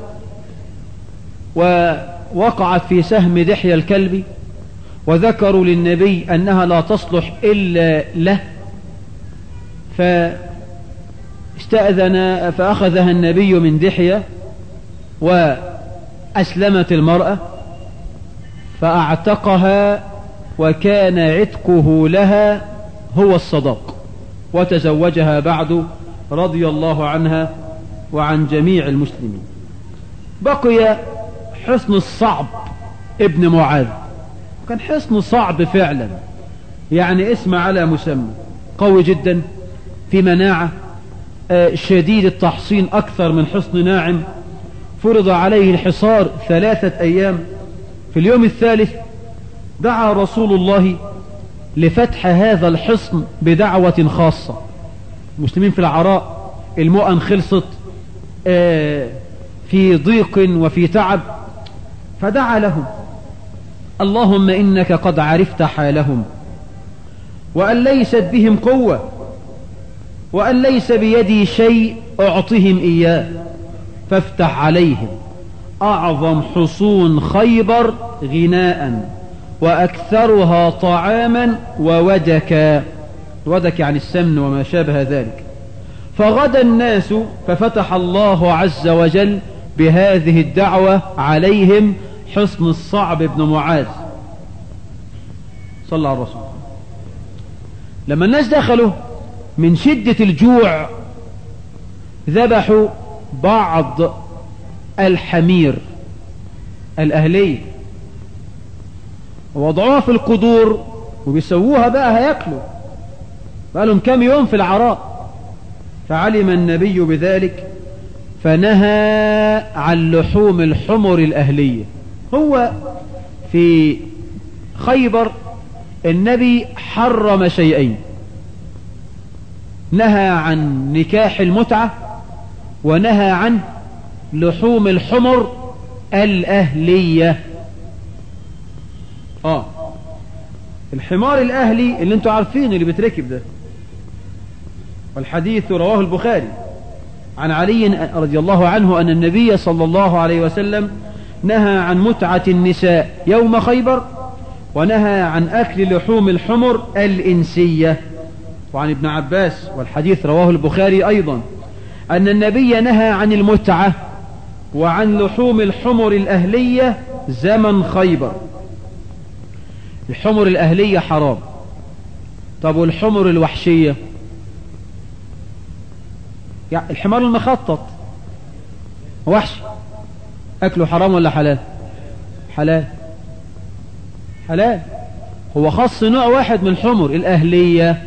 Speaker 1: ووقعت في سهم دحية الكلب وذكروا للنبي أنها لا تصلح إلا له فاستأذن فأخذها النبي من دحية وأسلمت المرأة فأعتقها وكان عتقه لها هو الصداق وتزوجها بعد رضي الله عنها وعن جميع المسلمين بقي حصن الصعب ابن معاذ كان حصن صعب فعلا يعني اسم على مسمى قوي جدا في مناعة شديد التحصين أكثر من حصن ناعم فرض عليه الحصار ثلاثة أيام في اليوم الثالث دعا رسول الله لفتح هذا الحصن بدعوة خاصة المسلمين في العراء المؤن خلصت في ضيق وفي تعب فدعا لهم اللهم إنك قد عرفت حالهم وأن ليست بهم قوة وأن ليس بيدي شيء أعطهم إياه فافتح عليهم أعظم حصون خيبر غناء وأكثرها طعاما وودكا ودك عن السمن وما شابه ذلك فغدا الناس ففتح الله عز وجل بهذه الدعوة عليهم حصن الصعب بن معاذ صلى على الرسول لما الناس دخلوا من شدة الجوع ذبحوا بعض الحمير الأهلية ووضعوها في القدور وبيسووها بقى هياكلوا بقى لهم كام يوم في العراء فعلم النبي بذلك فنهى عن لحوم الحمر الأهلية هو في خيبر النبي حرم شيئين نهى عن نكاح المتعة ونهى عن لحوم الحمر الأهلية آه الحمار الأهلي اللي انتوا عارفين اللي بتركب ده والحديث رواه البخاري عن علي رضي الله عنه أن النبي صلى الله عليه وسلم نهى عن متعة النساء يوم خيبر ونهى عن أكل لحوم الحمر الإنسية وعن ابن عباس والحديث رواه البخاري أيضا أن النبي نهى عن المتعة وعن لحوم الحمر الأهلية زمن خيبر الحمر الأهلية حرام طب والحمر الوحشية يعني الحمار المخطط وحش أكله حرام ولا حلال حلال حلال هو خص نوع واحد من الحمر الأهلية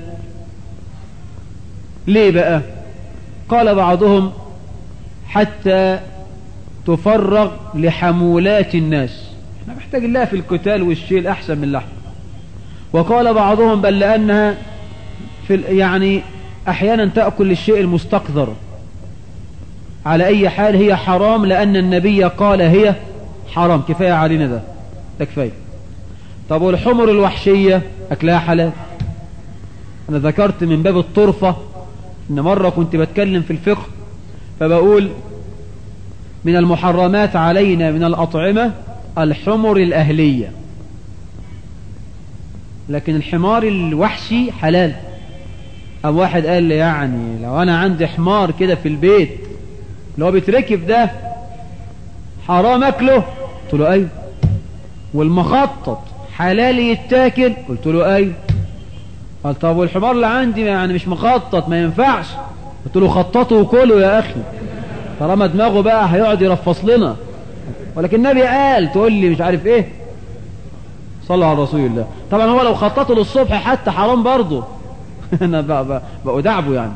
Speaker 1: ليه بقى قال بعضهم حتى تفرغ لحمولات الناس احنا محتاج لها في القتال والشيل أحسن من اللحم وقال بعضهم بل لأنها في يعني أحيانا تأكل الشيء المستقذر على أي حال هي حرام لأن النبي قال هي حرام كفاية علينا ده ده كفاية طب والحمر الوحشية أكلها حلال أنا ذكرت من باب الطرفة إن مرة كنت بتكلم في الفقه فبقول من المحرمات علينا من الأطعمة الحمر الأهلية لكن الحمار الوحشي حلال أم واحد قال لي يعني لو أنا عندي حمار كده في البيت اللي هو بيتركب ده حرام أكله قلت له أيوه والمخطط حلال يتاكل قلت له أيوه قال طب والحمار اللي عندي يعني مش مخطط ما ينفعش قلت له خططه وكله يا أخي طالما دماغه بقى هيقعد يرفص لنا ولكن النبي قال تقول لي مش عارف ايه صلى على رسول الله طبعا هو لو خططه للصبح حتى حرام برضه انا بقى بقى بقى دعبه يعني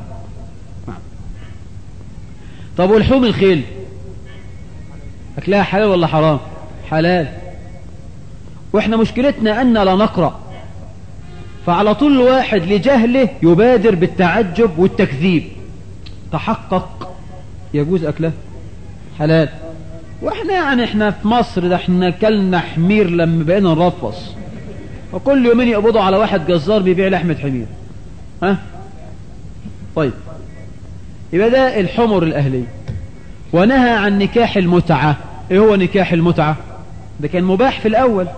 Speaker 1: طب والحوم الخيل اكلها حلال ولا حرام حلال واحنا مشكلتنا ان لا نقرأ فعلى طول الواحد لجهله يبادر بالتعجب والتكذيب تحقق يجوز اكله حلال واحنا يعني احنا في مصر ده احنا كلنا حمير لما بقينا نرفص وكل يومين يقبضوا على واحد جزار بيبيع لحمة حمير ها طيب يبقى ده الحمر الأهلي ونهى عن نكاح المتعة ايه هو نكاح المتعة ده كان مباح في الأول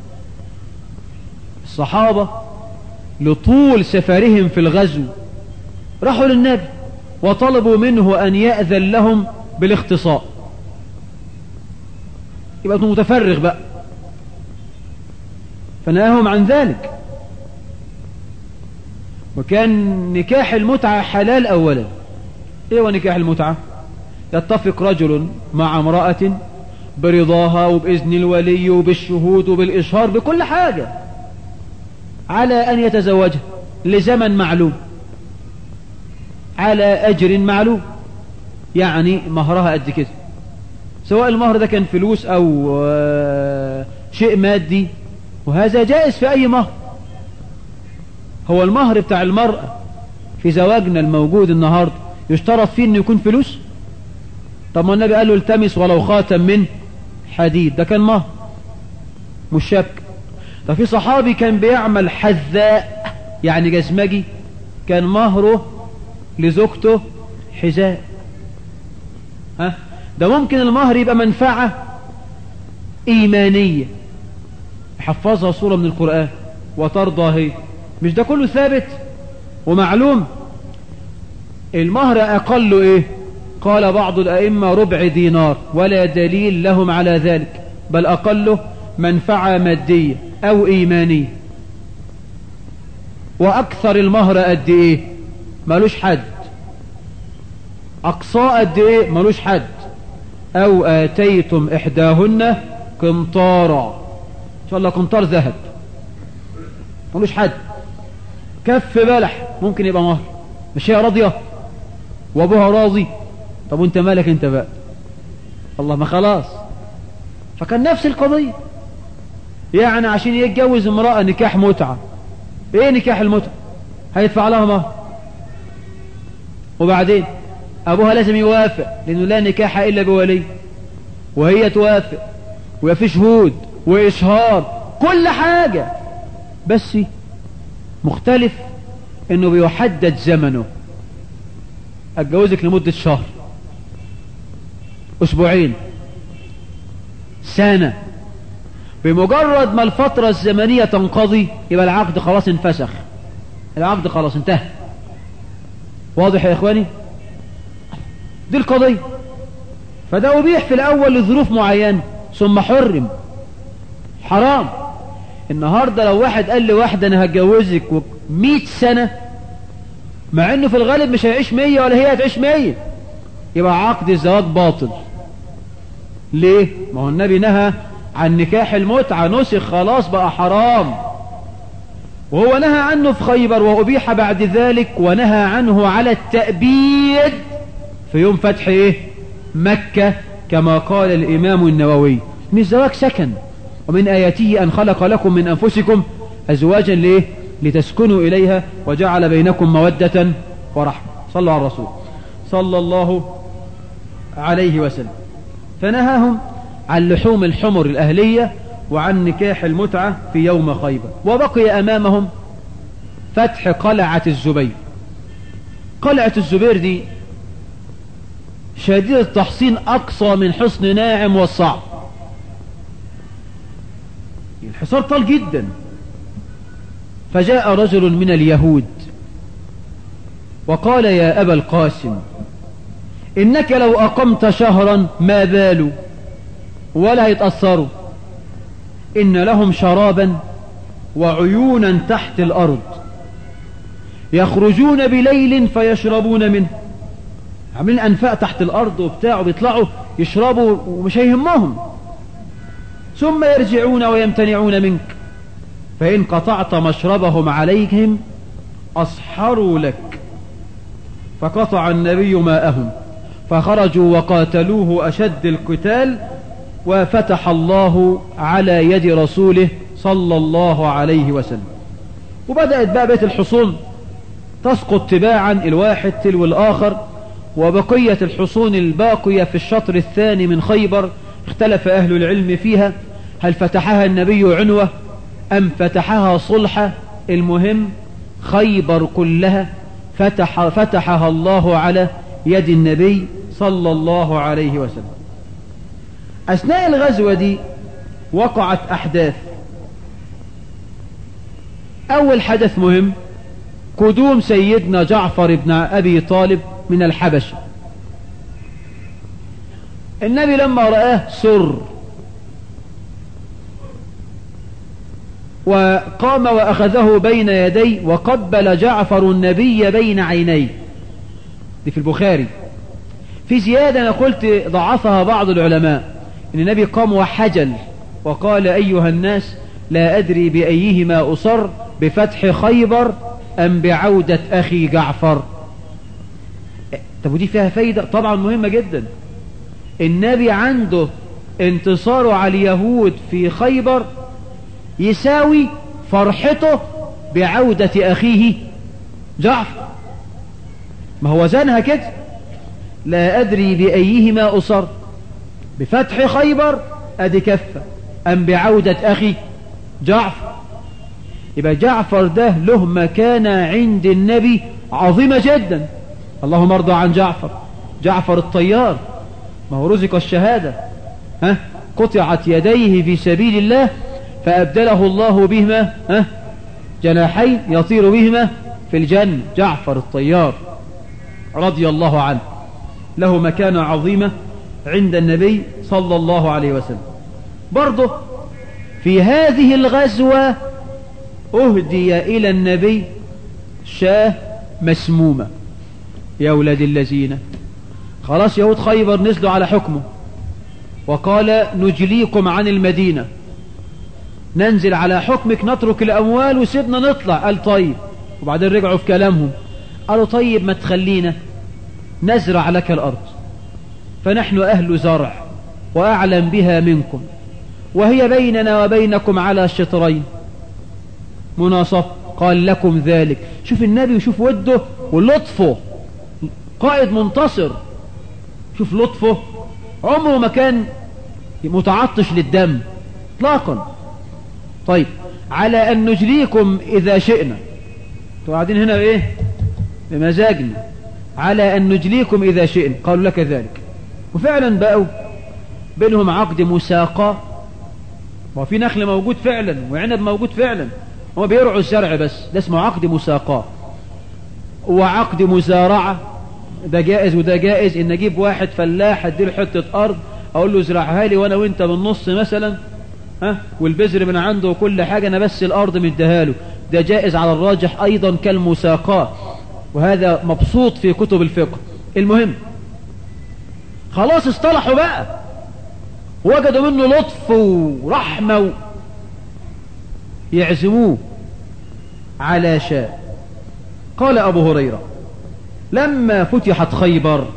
Speaker 1: الصحابة لطول سفرهم في الغزو راحوا للنبي وطلبوا منه أن يأذن لهم بالاختصاء يبقى متفرغ بقى فنهاهم عن ذلك وكان نكاح المتعة حلال أولا ايه هو نكاح المتعة يتفق رجل مع امرأة برضاها وبإذن الولي وبالشهود وبالإشهار بكل حاجة على أن يتزوجها لزمن معلوم على أجر معلوم يعني مهرها قد كده سواء المهر ده كان فلوس أو شيء مادي وهذا جائز في أي مهر هو المهر بتاع المرأة في زواجنا الموجود النهاردة يشترط فيه انه يكون فلوس طب ما النبي قال له التمس ولو خاتم من حديد ده كان مهر مش شبك ففي صحابي كان بيعمل حذاء يعني جزمجي كان مهره لزوجته حذاء ها ده ممكن المهر يبقى منفعة إيمانية حفظها صورة من القرآن وترضى هي مش ده كله ثابت ومعلوم المهر أقل إيه قال بعض الأئمة ربع دينار ولا دليل لهم على ذلك بل أقله منفعة مادية أو إيمانية وأكثر المهر قد إيه ملوش حد أقصى قد إيه ملوش حد أو آتيتم إحداهن قنطارا إن شاء الله قنطار ذهب ملوش حد كف بلح ممكن يبقى مهر مش هي راضية وابوها راضي طب وانت مالك انت بقى الله ما خلاص فكان نفس القضية يعني عشان يتجوز امرأة نكاح متعة ايه نكاح المتعة هيدفع لها مهر وبعدين ابوها لازم يوافق لانه لا نكاح الا بولي وهي توافق وفي شهود واشهار كل حاجة بس مختلف انه بيحدد زمنه اتجوزك لمدة شهر اسبوعين سنة بمجرد ما الفترة الزمنية تنقضي يبقى العقد خلاص انفسخ العقد خلاص انتهى واضح يا اخواني دي القضية فده أبيح في الأول لظروف معينة ثم حرم حرام النهاردة لو واحد قال لي واحدة أنا هتجوزك مئة سنة مع أنه في الغالب مش هيعيش مية ولا هي هتعيش مية يبقى عقد الزواج باطل ليه؟ ما هو النبي نهى عن نكاح المتعة نسخ خلاص بقى حرام وهو نهى عنه في خيبر وأبيح بعد ذلك ونهى عنه على التأبيد في يوم فتح إيه؟ مكة كما قال الإمام النووي من الزواج سكن ومن آياته أن خلق لكم من أنفسكم أزواجا ليه لتسكنوا إليها وجعل بينكم مودة ورحمة صلوا على الرسول صلى الله عليه وسلم فنهاهم عن لحوم الحمر الأهلية وعن نكاح المتعة في يوم خيبر وبقي أمامهم فتح قلعة الزبير قلعة الزبير دي شديد التحصين أقصى من حصن ناعم والصعب الحصار طال جدا فجاء رجل من اليهود وقال يا أبا القاسم إنك لو أقمت شهرا ما بالوا ولا يتأثروا إن لهم شرابا وعيونا تحت الأرض يخرجون بليل فيشربون منه عاملين أنفاق تحت الأرض وبتاع وبيطلعوا يشربوا ومش هيهمهم ثم يرجعون ويمتنعون منك فإن قطعت مشربهم عليهم أصحروا لك فقطع النبي ماءهم فخرجوا وقاتلوه أشد القتال وفتح الله على يد رسوله صلى الله عليه وسلم وبدأت بقى بيت الحصون تسقط تباعا الواحد تلو الآخر وبقية الحصون الباقية في الشطر الثاني من خيبر اختلف أهل العلم فيها هل فتحها النبي عنوة أم فتحها صلحة المهم خيبر كلها فتح فتحها الله على يد النبي صلى الله عليه وسلم أثناء الغزوة دي وقعت أحداث أول حدث مهم قدوم سيدنا جعفر بن أبي طالب من الحبشة النبي لما رآه سر وقام وأخذه بين يدي وقبل جعفر النبي بين عينيه دي في البخاري في زيادة أنا قلت ضعفها بعض العلماء إن النبي قام وحجل وقال أيها الناس لا أدري بأيهما أصر بفتح خيبر أم بعودة أخي جعفر طب ودي فيها فايدة طبعا مهمة جدا النبي عنده انتصاره على اليهود في خيبر يساوي فرحته بعودة أخيه جعفر ما هو زنها كده لا أدري بأيهما أصر بفتح خيبر أدي كفة أم بعودة أخي جعفر يبقى جعفر ده له مكانة عند النبي عظيمة جدا اللهم ارضى عن جعفر جعفر الطيار ما هو رزق الشهادة ها قطعت يديه في سبيل الله فأبدله الله بهما ها جناحين يطير بهما في الجنة جعفر الطيار رضي الله عنه له مكانة عظيمة عند النبي صلى الله عليه وسلم برضه في هذه الغزوة أهدي إلى النبي شاه مسمومة يا أولاد الذين خلاص يهود خيبر نزلوا على حكمه وقال نجليكم عن المدينة ننزل على حكمك نترك الأموال وسيبنا نطلع قال طيب وبعدين رجعوا في كلامهم قالوا طيب ما تخلينا نزرع لك الأرض فنحن أهل زرع وأعلم بها منكم وهي بيننا وبينكم على شطرين مناصف قال لكم ذلك شوف النبي وشوف وده ولطفه قائد منتصر شوف لطفه عمره ما كان متعطش للدم اطلاقا طيب على ان نجليكم اذا شئنا قاعدين هنا بايه بمزاجنا على ان نجليكم اذا شئنا قالوا لك ذلك وفعلا بقوا بينهم عقد مساقة وفي نخل موجود فعلا وعنب موجود فعلا هم بيرعوا الزرع بس ده اسمه عقد مساقة وعقد مزارعة ده جائز وده جائز ان اجيب واحد فلاح اديله حتة ارض اقول له ازرعها لي وانا وانت بالنص مثلا ها والبذر من عنده وكل حاجة انا بس الارض مديها له ده جائز على الراجح ايضا كالمساقاة وهذا مبسوط في كتب الفقه المهم خلاص اصطلحوا بقى وجدوا منه لطف ورحمة و... يعزموه على شاء قال أبو هريرة لما فتحت خيبر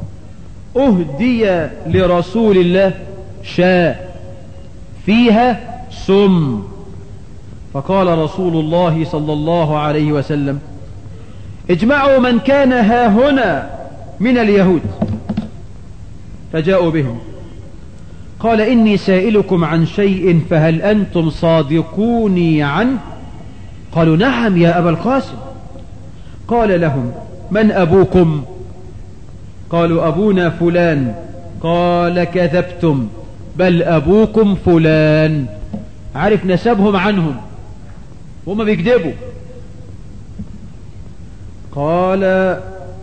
Speaker 1: أهدي لرسول الله شاء فيها سم فقال رسول الله صلى الله عليه وسلم اجمعوا من كان ها هنا من اليهود فجاءوا بهم قال إني سائلكم عن شيء فهل أنتم صادقوني عنه قالوا نعم يا أبا القاسم قال لهم من أبوكم قالوا أبونا فلان قال كذبتم بل أبوكم فلان عارف نسبهم عنهم وهم بيكذبوا قال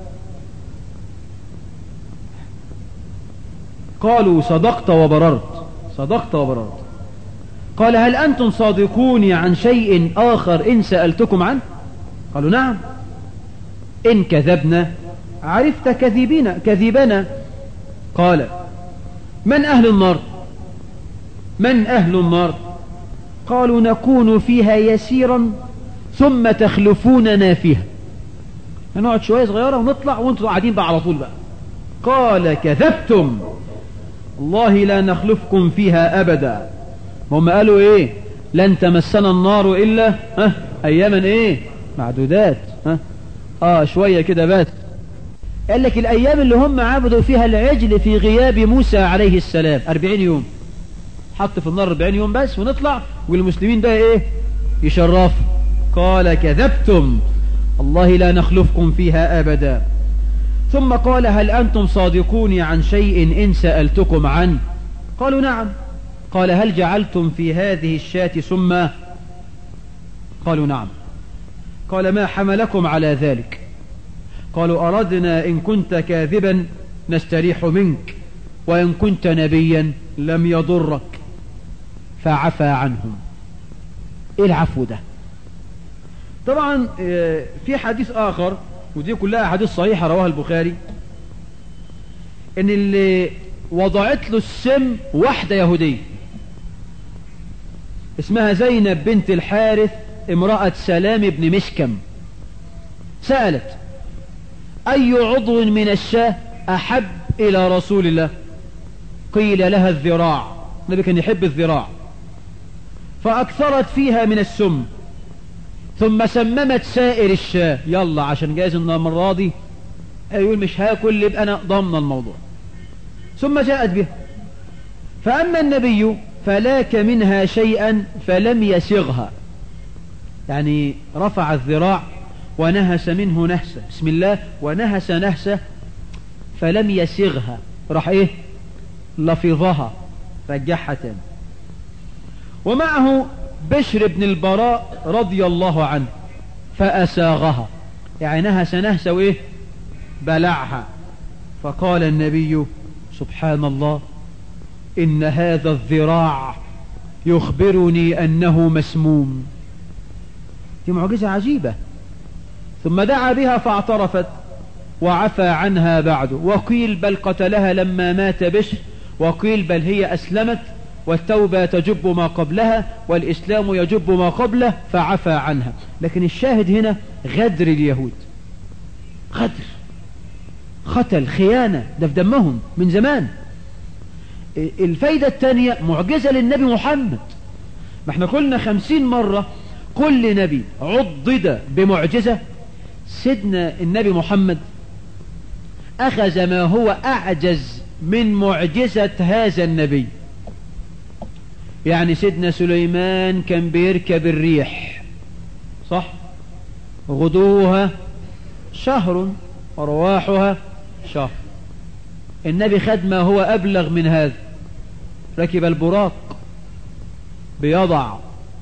Speaker 1: قالوا صدقت وبررت صدقت وبررت قال هل أنتم صادقوني عن شيء آخر إن سألتكم عنه قالوا نعم إن كذبنا عرفت كذبنا كذبنا قال من أهل النار من أهل النار قالوا نكون فيها يسيرا ثم تخلفوننا فيها نقعد شوية صغيرة ونطلع وانتوا قاعدين بقى على طول بقى قال كذبتم الله لا نخلفكم فيها أبدا هم قالوا ايه لن تمسنا النار إلا ها أياما ايه معدودات ها اه شوية كده بات قال لك الأيام اللي هم عبدوا فيها العجل في غياب موسى عليه السلام أربعين يوم حط في النار أربعين يوم بس ونطلع والمسلمين بقى ايه يشرفوا قال كذبتم الله لا نخلفكم فيها أبدا ثم قال هل أنتم صادقوني عن شيء إن سألتكم عنه قالوا نعم قال هل جعلتم في هذه الشاة سما قالوا نعم قال ما حملكم على ذلك قالوا أردنا إن كنت كاذبا نستريح منك وإن كنت نبيا لم يضرك فعفى عنهم إيه العفو ده طبعا في حديث آخر ودي كلها حديث صحيحة رواها البخاري ان اللي وضعت له السم واحدة يهودية اسمها زينب بنت الحارث امرأة سلام بن مشكم سألت أي عضو من الشاه أحب إلى رسول الله قيل لها الذراع النبي كان يحب الذراع فأكثرت فيها من السم ثم سممت سائر الشاه يلا عشان جايز ان المرة دي يقول مش هاكل يبقى انا ضمن الموضوع ثم جاءت به فأما النبي فلاك منها شيئا فلم يسغها يعني رفع الذراع ونهس منه نهسة بسم الله ونهس نهسة فلم يسغها راح ايه لفظها رجعها تاني ومعه بشر بن البراء رضي الله عنه فأساغها يعني نهس نهسة وايه بلعها فقال النبي سبحان الله إن هذا الذراع يخبرني أنه مسموم دي معجزة عجيبة ثم دعا بها فاعترفت وعفى عنها بعد وقيل بل قتلها لما مات بشر وقيل بل هي أسلمت والتوبة تجب ما قبلها والإسلام يجب ما قبله فعفى عنها لكن الشاهد هنا غدر اليهود غدر قتل خيانة ده في دمهم من زمان الفايدة الثانية معجزة للنبي محمد ما احنا قلنا خمسين مرة كل نبي عضد بمعجزة سيدنا النبي محمد أخذ ما هو أعجز من معجزة هذا النبي يعني سيدنا سليمان كان بيركب الريح صح غدوها شهر ورواحها شهر النبي خد ما هو أبلغ من هذا ركب البراق بيضع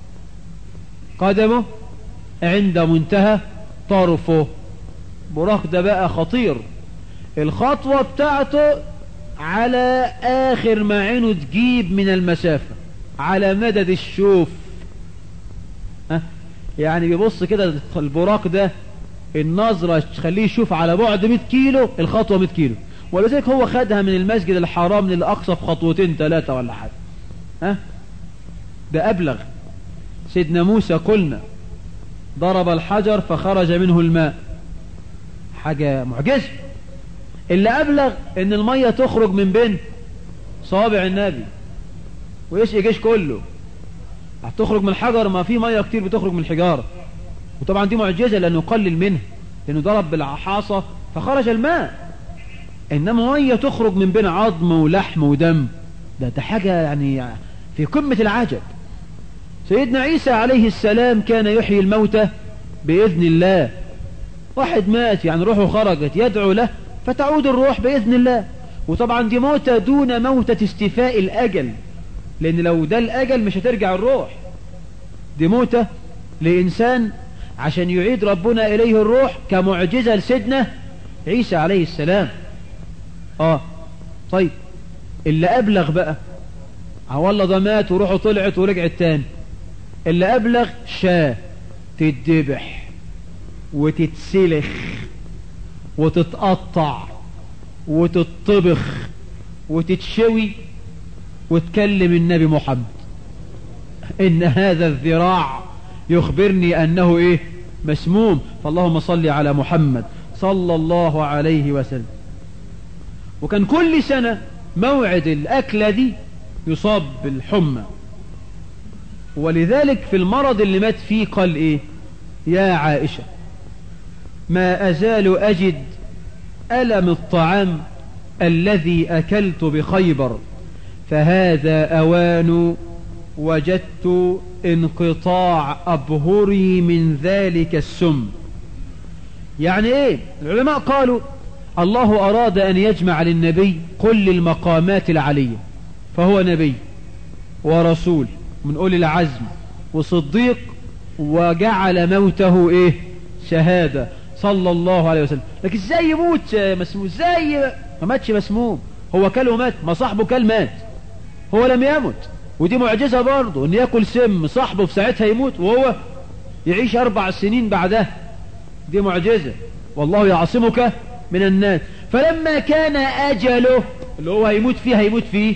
Speaker 1: قدمه عند منتهى طرفه براق ده بقى خطير الخطوة بتاعته على آخر ما عينه تجيب من المسافة على مدد الشوف ها يعني بيبص كده البراق ده النظرة تخليه يشوف على بعد 100 كيلو الخطوة 100 كيلو ولذلك هو خدها من المسجد الحرام للأقصى في خطوتين ثلاثة ولا حاجة ها ده أبلغ سيدنا موسى قلنا ضرب الحجر فخرج منه الماء حاجة معجزة اللي أبلغ ان المية تخرج من بين صابع النبي وإيش إيش كله هتخرج من الحجر ما في مية كتير بتخرج من الحجارة وطبعا دي معجزة لأنه قلل منه لأنه ضرب بالحاصة فخرج الماء إنما مية تخرج من بين عظم ولحم ودم ده ده حاجة يعني في قمة العجب سيدنا عيسى عليه السلام كان يحيي الموتى بإذن الله واحد مات يعني روحه خرجت يدعو له فتعود الروح بإذن الله وطبعا دي موتة دون موتة استفاء الأجل لأن لو ده الأجل مش هترجع الروح دي موتة لإنسان عشان يعيد ربنا إليه الروح كمعجزة لسيدنا عيسى عليه السلام آه طيب اللي أبلغ بقى والله ده مات وروحه طلعت ورجعت تاني اللي أبلغ شاه تتذبح وتتسلخ وتتقطع وتطبخ وتتشوي وتكلم النبي محمد إن هذا الذراع يخبرني أنه إيه مسموم فاللهم صل على محمد صلى الله عليه وسلم وكان كل سنة موعد الأكلة دي يصاب بالحمى ولذلك في المرض اللي مات فيه قال إيه يا عائشة ما أزال أجد ألم الطعام الذي أكلت بخيبر فهذا أوان وجدت انقطاع أبهري من ذلك السم يعني ايه العلماء قالوا الله أراد أن يجمع للنبي كل المقامات العلية فهو نبي ورسول من أولي العزم وصديق وجعل موته ايه شهادة صلى الله عليه وسلم لكن ازاي يموت مسموم ازاي ما ماتش مسموم هو كل ومات ما صاحبه كل مات هو لم يمت ودي معجزة برضه ان ياكل سم صاحبه في ساعتها يموت وهو يعيش اربع سنين بعدها دي معجزة والله يعصمك من الناس فلما كان اجله اللي هو هيموت فيه هيموت فيه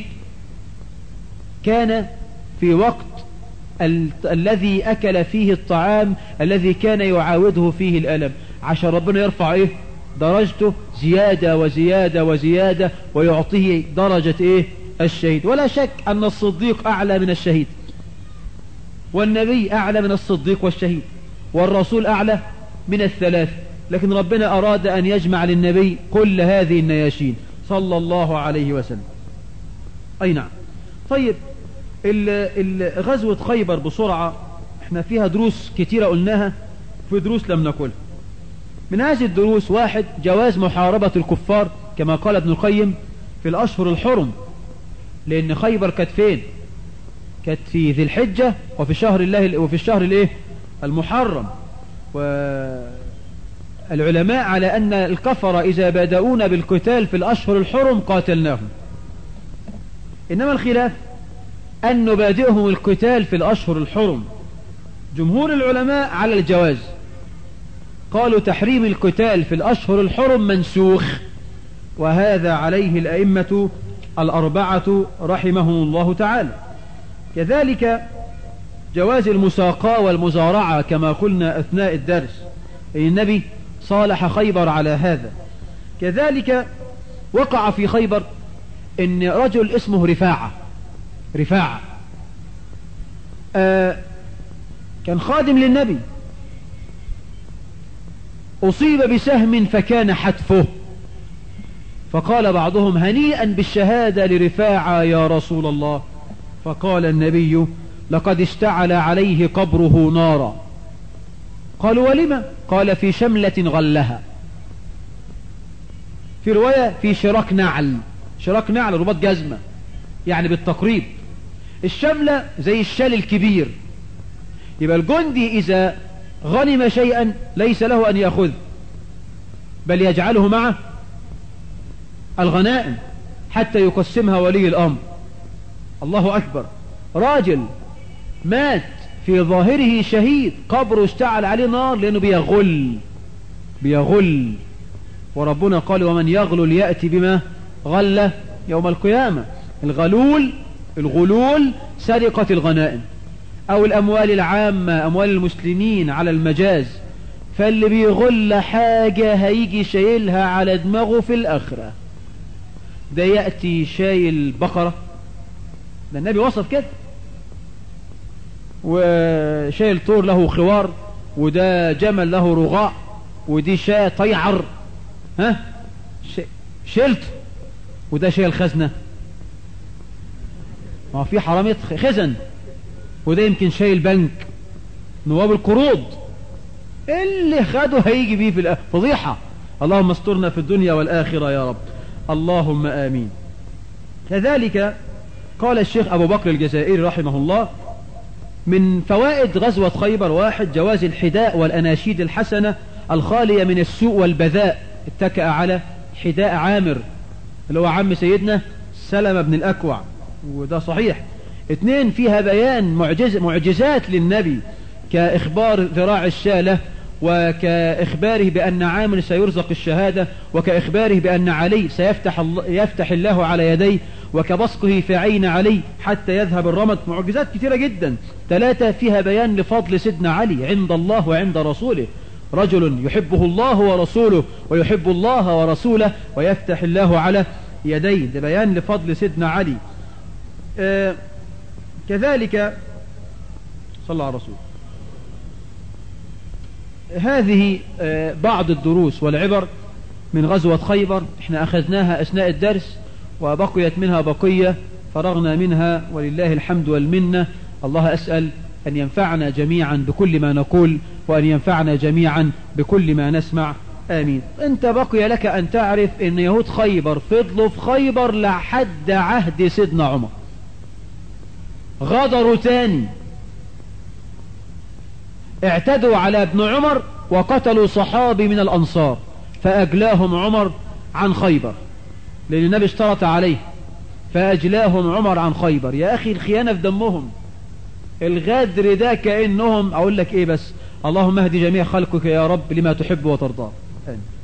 Speaker 1: كان في وقت ال... الذي أكل فيه الطعام الذي كان يعاوده فيه الألم عشان ربنا يرفع إيه درجته زيادة وزيادة وزيادة ويعطيه درجة إيه الشهيد ولا شك أن الصديق أعلى من الشهيد والنبي أعلى من الصديق والشهيد والرسول أعلى من الثلاث لكن ربنا أراد أن يجمع للنبي كل هذه النياشين صلى الله عليه وسلم أي نعم طيب غزوة خيبر بسرعة احنا فيها دروس كتيرة قلناها في دروس لم نقولها من هذه الدروس واحد جواز محاربة الكفار كما قال ابن القيم في الأشهر الحرم لأن خيبر كانت فين كانت في ذي الحجة وفي شهر الله وفي الشهر الايه المحرم والعلماء على أن الكفر إذا بدأون بالقتال في الأشهر الحرم قاتلناهم إنما الخلاف أن نبادئهم القتال في الأشهر الحرم جمهور العلماء على الجواز قالوا تحريم القتال في الأشهر الحرم منسوخ وهذا عليه الأئمة الأربعة رحمهم الله تعالى كذلك جواز المساقاة والمزارعة كما قلنا أثناء الدرس النبي صالح خيبر على هذا كذلك وقع في خيبر ان رجل اسمه رفاعة رفاعة آه كان خادم للنبي أصيب بسهم فكان حتفه فقال بعضهم هنيئا بالشهادة لرفاعة يا رسول الله فقال النبي لقد اشتعل عليه قبره نارا قالوا ولما قال في شملة غلها في رواية في شراك نعل شراك نعل رباط جزمة يعني بالتقريب الشملة زي الشال الكبير يبقى الجندي إذا غنم شيئا ليس له أن يأخذ بل يجعله معه الغنائم حتى يقسمها ولي الأمر الله أكبر راجل مات في ظاهره شهيد قبره اشتعل عليه نار لأنه بيغل بيغل وربنا قال ومن يغلل يأتي بما غل يوم القيامة الغلول الغلول سرقة الغنائم أو الأموال العامة أموال المسلمين على المجاز فاللي بيغل حاجة هيجي شايلها على دماغه في الآخرة ده يأتي شايل بقرة ده النبي وصف كده وشايل طور له خوار وده جمل له رغاء ودي شاة طيعر ها شلت وده شايل خزنة ما في حرامية خزن وده يمكن شايل بنك نواب القروض اللي خده هيجي بيه في فضيحة اللهم استرنا في الدنيا والآخرة يا رب اللهم آمين كذلك قال الشيخ أبو بكر الجزائري رحمه الله من فوائد غزوة خيبر واحد جواز الحداء والأناشيد الحسنة الخالية من السوء والبذاء اتكأ على حداء عامر اللي هو عم سيدنا سلمة بن الأكوع وده صحيح اثنين فيها بيان معجز معجزات للنبي كإخبار ذراع الشالة وكإخباره بأن عامر سيرزق الشهادة وكإخباره بأن علي سيفتح الله يفتح الله على يديه وكبصقه في عين علي حتى يذهب الرمد معجزات كثيرة جدا ثلاثة فيها بيان لفضل سيدنا علي عند الله وعند رسوله رجل يحبه الله ورسوله ويحب الله ورسوله ويفتح الله على يديه ده بيان لفضل سيدنا علي آه كذلك صلى على الرسول هذه آه بعض الدروس والعبر من غزوة خيبر احنا أخذناها أثناء الدرس وبقيت منها بقية فرغنا منها ولله الحمد والمنة الله أسأل أن ينفعنا جميعا بكل ما نقول وأن ينفعنا جميعا بكل ما نسمع آمين أنت بقي لك أن تعرف أن يهود خيبر فضلوا في خيبر لحد عهد سيدنا عمر غدروا تاني اعتدوا على ابن عمر وقتلوا صحابي من الأنصار فأجلاهم عمر عن خيبر لأن النبي اشترط عليه فأجلاهم عمر عن خيبر يا أخي الخيانة في دمهم الغدر ده كأنهم أقول لك إيه بس اللهم اهدي جميع خلقك يا رب لما تحب وترضى آمين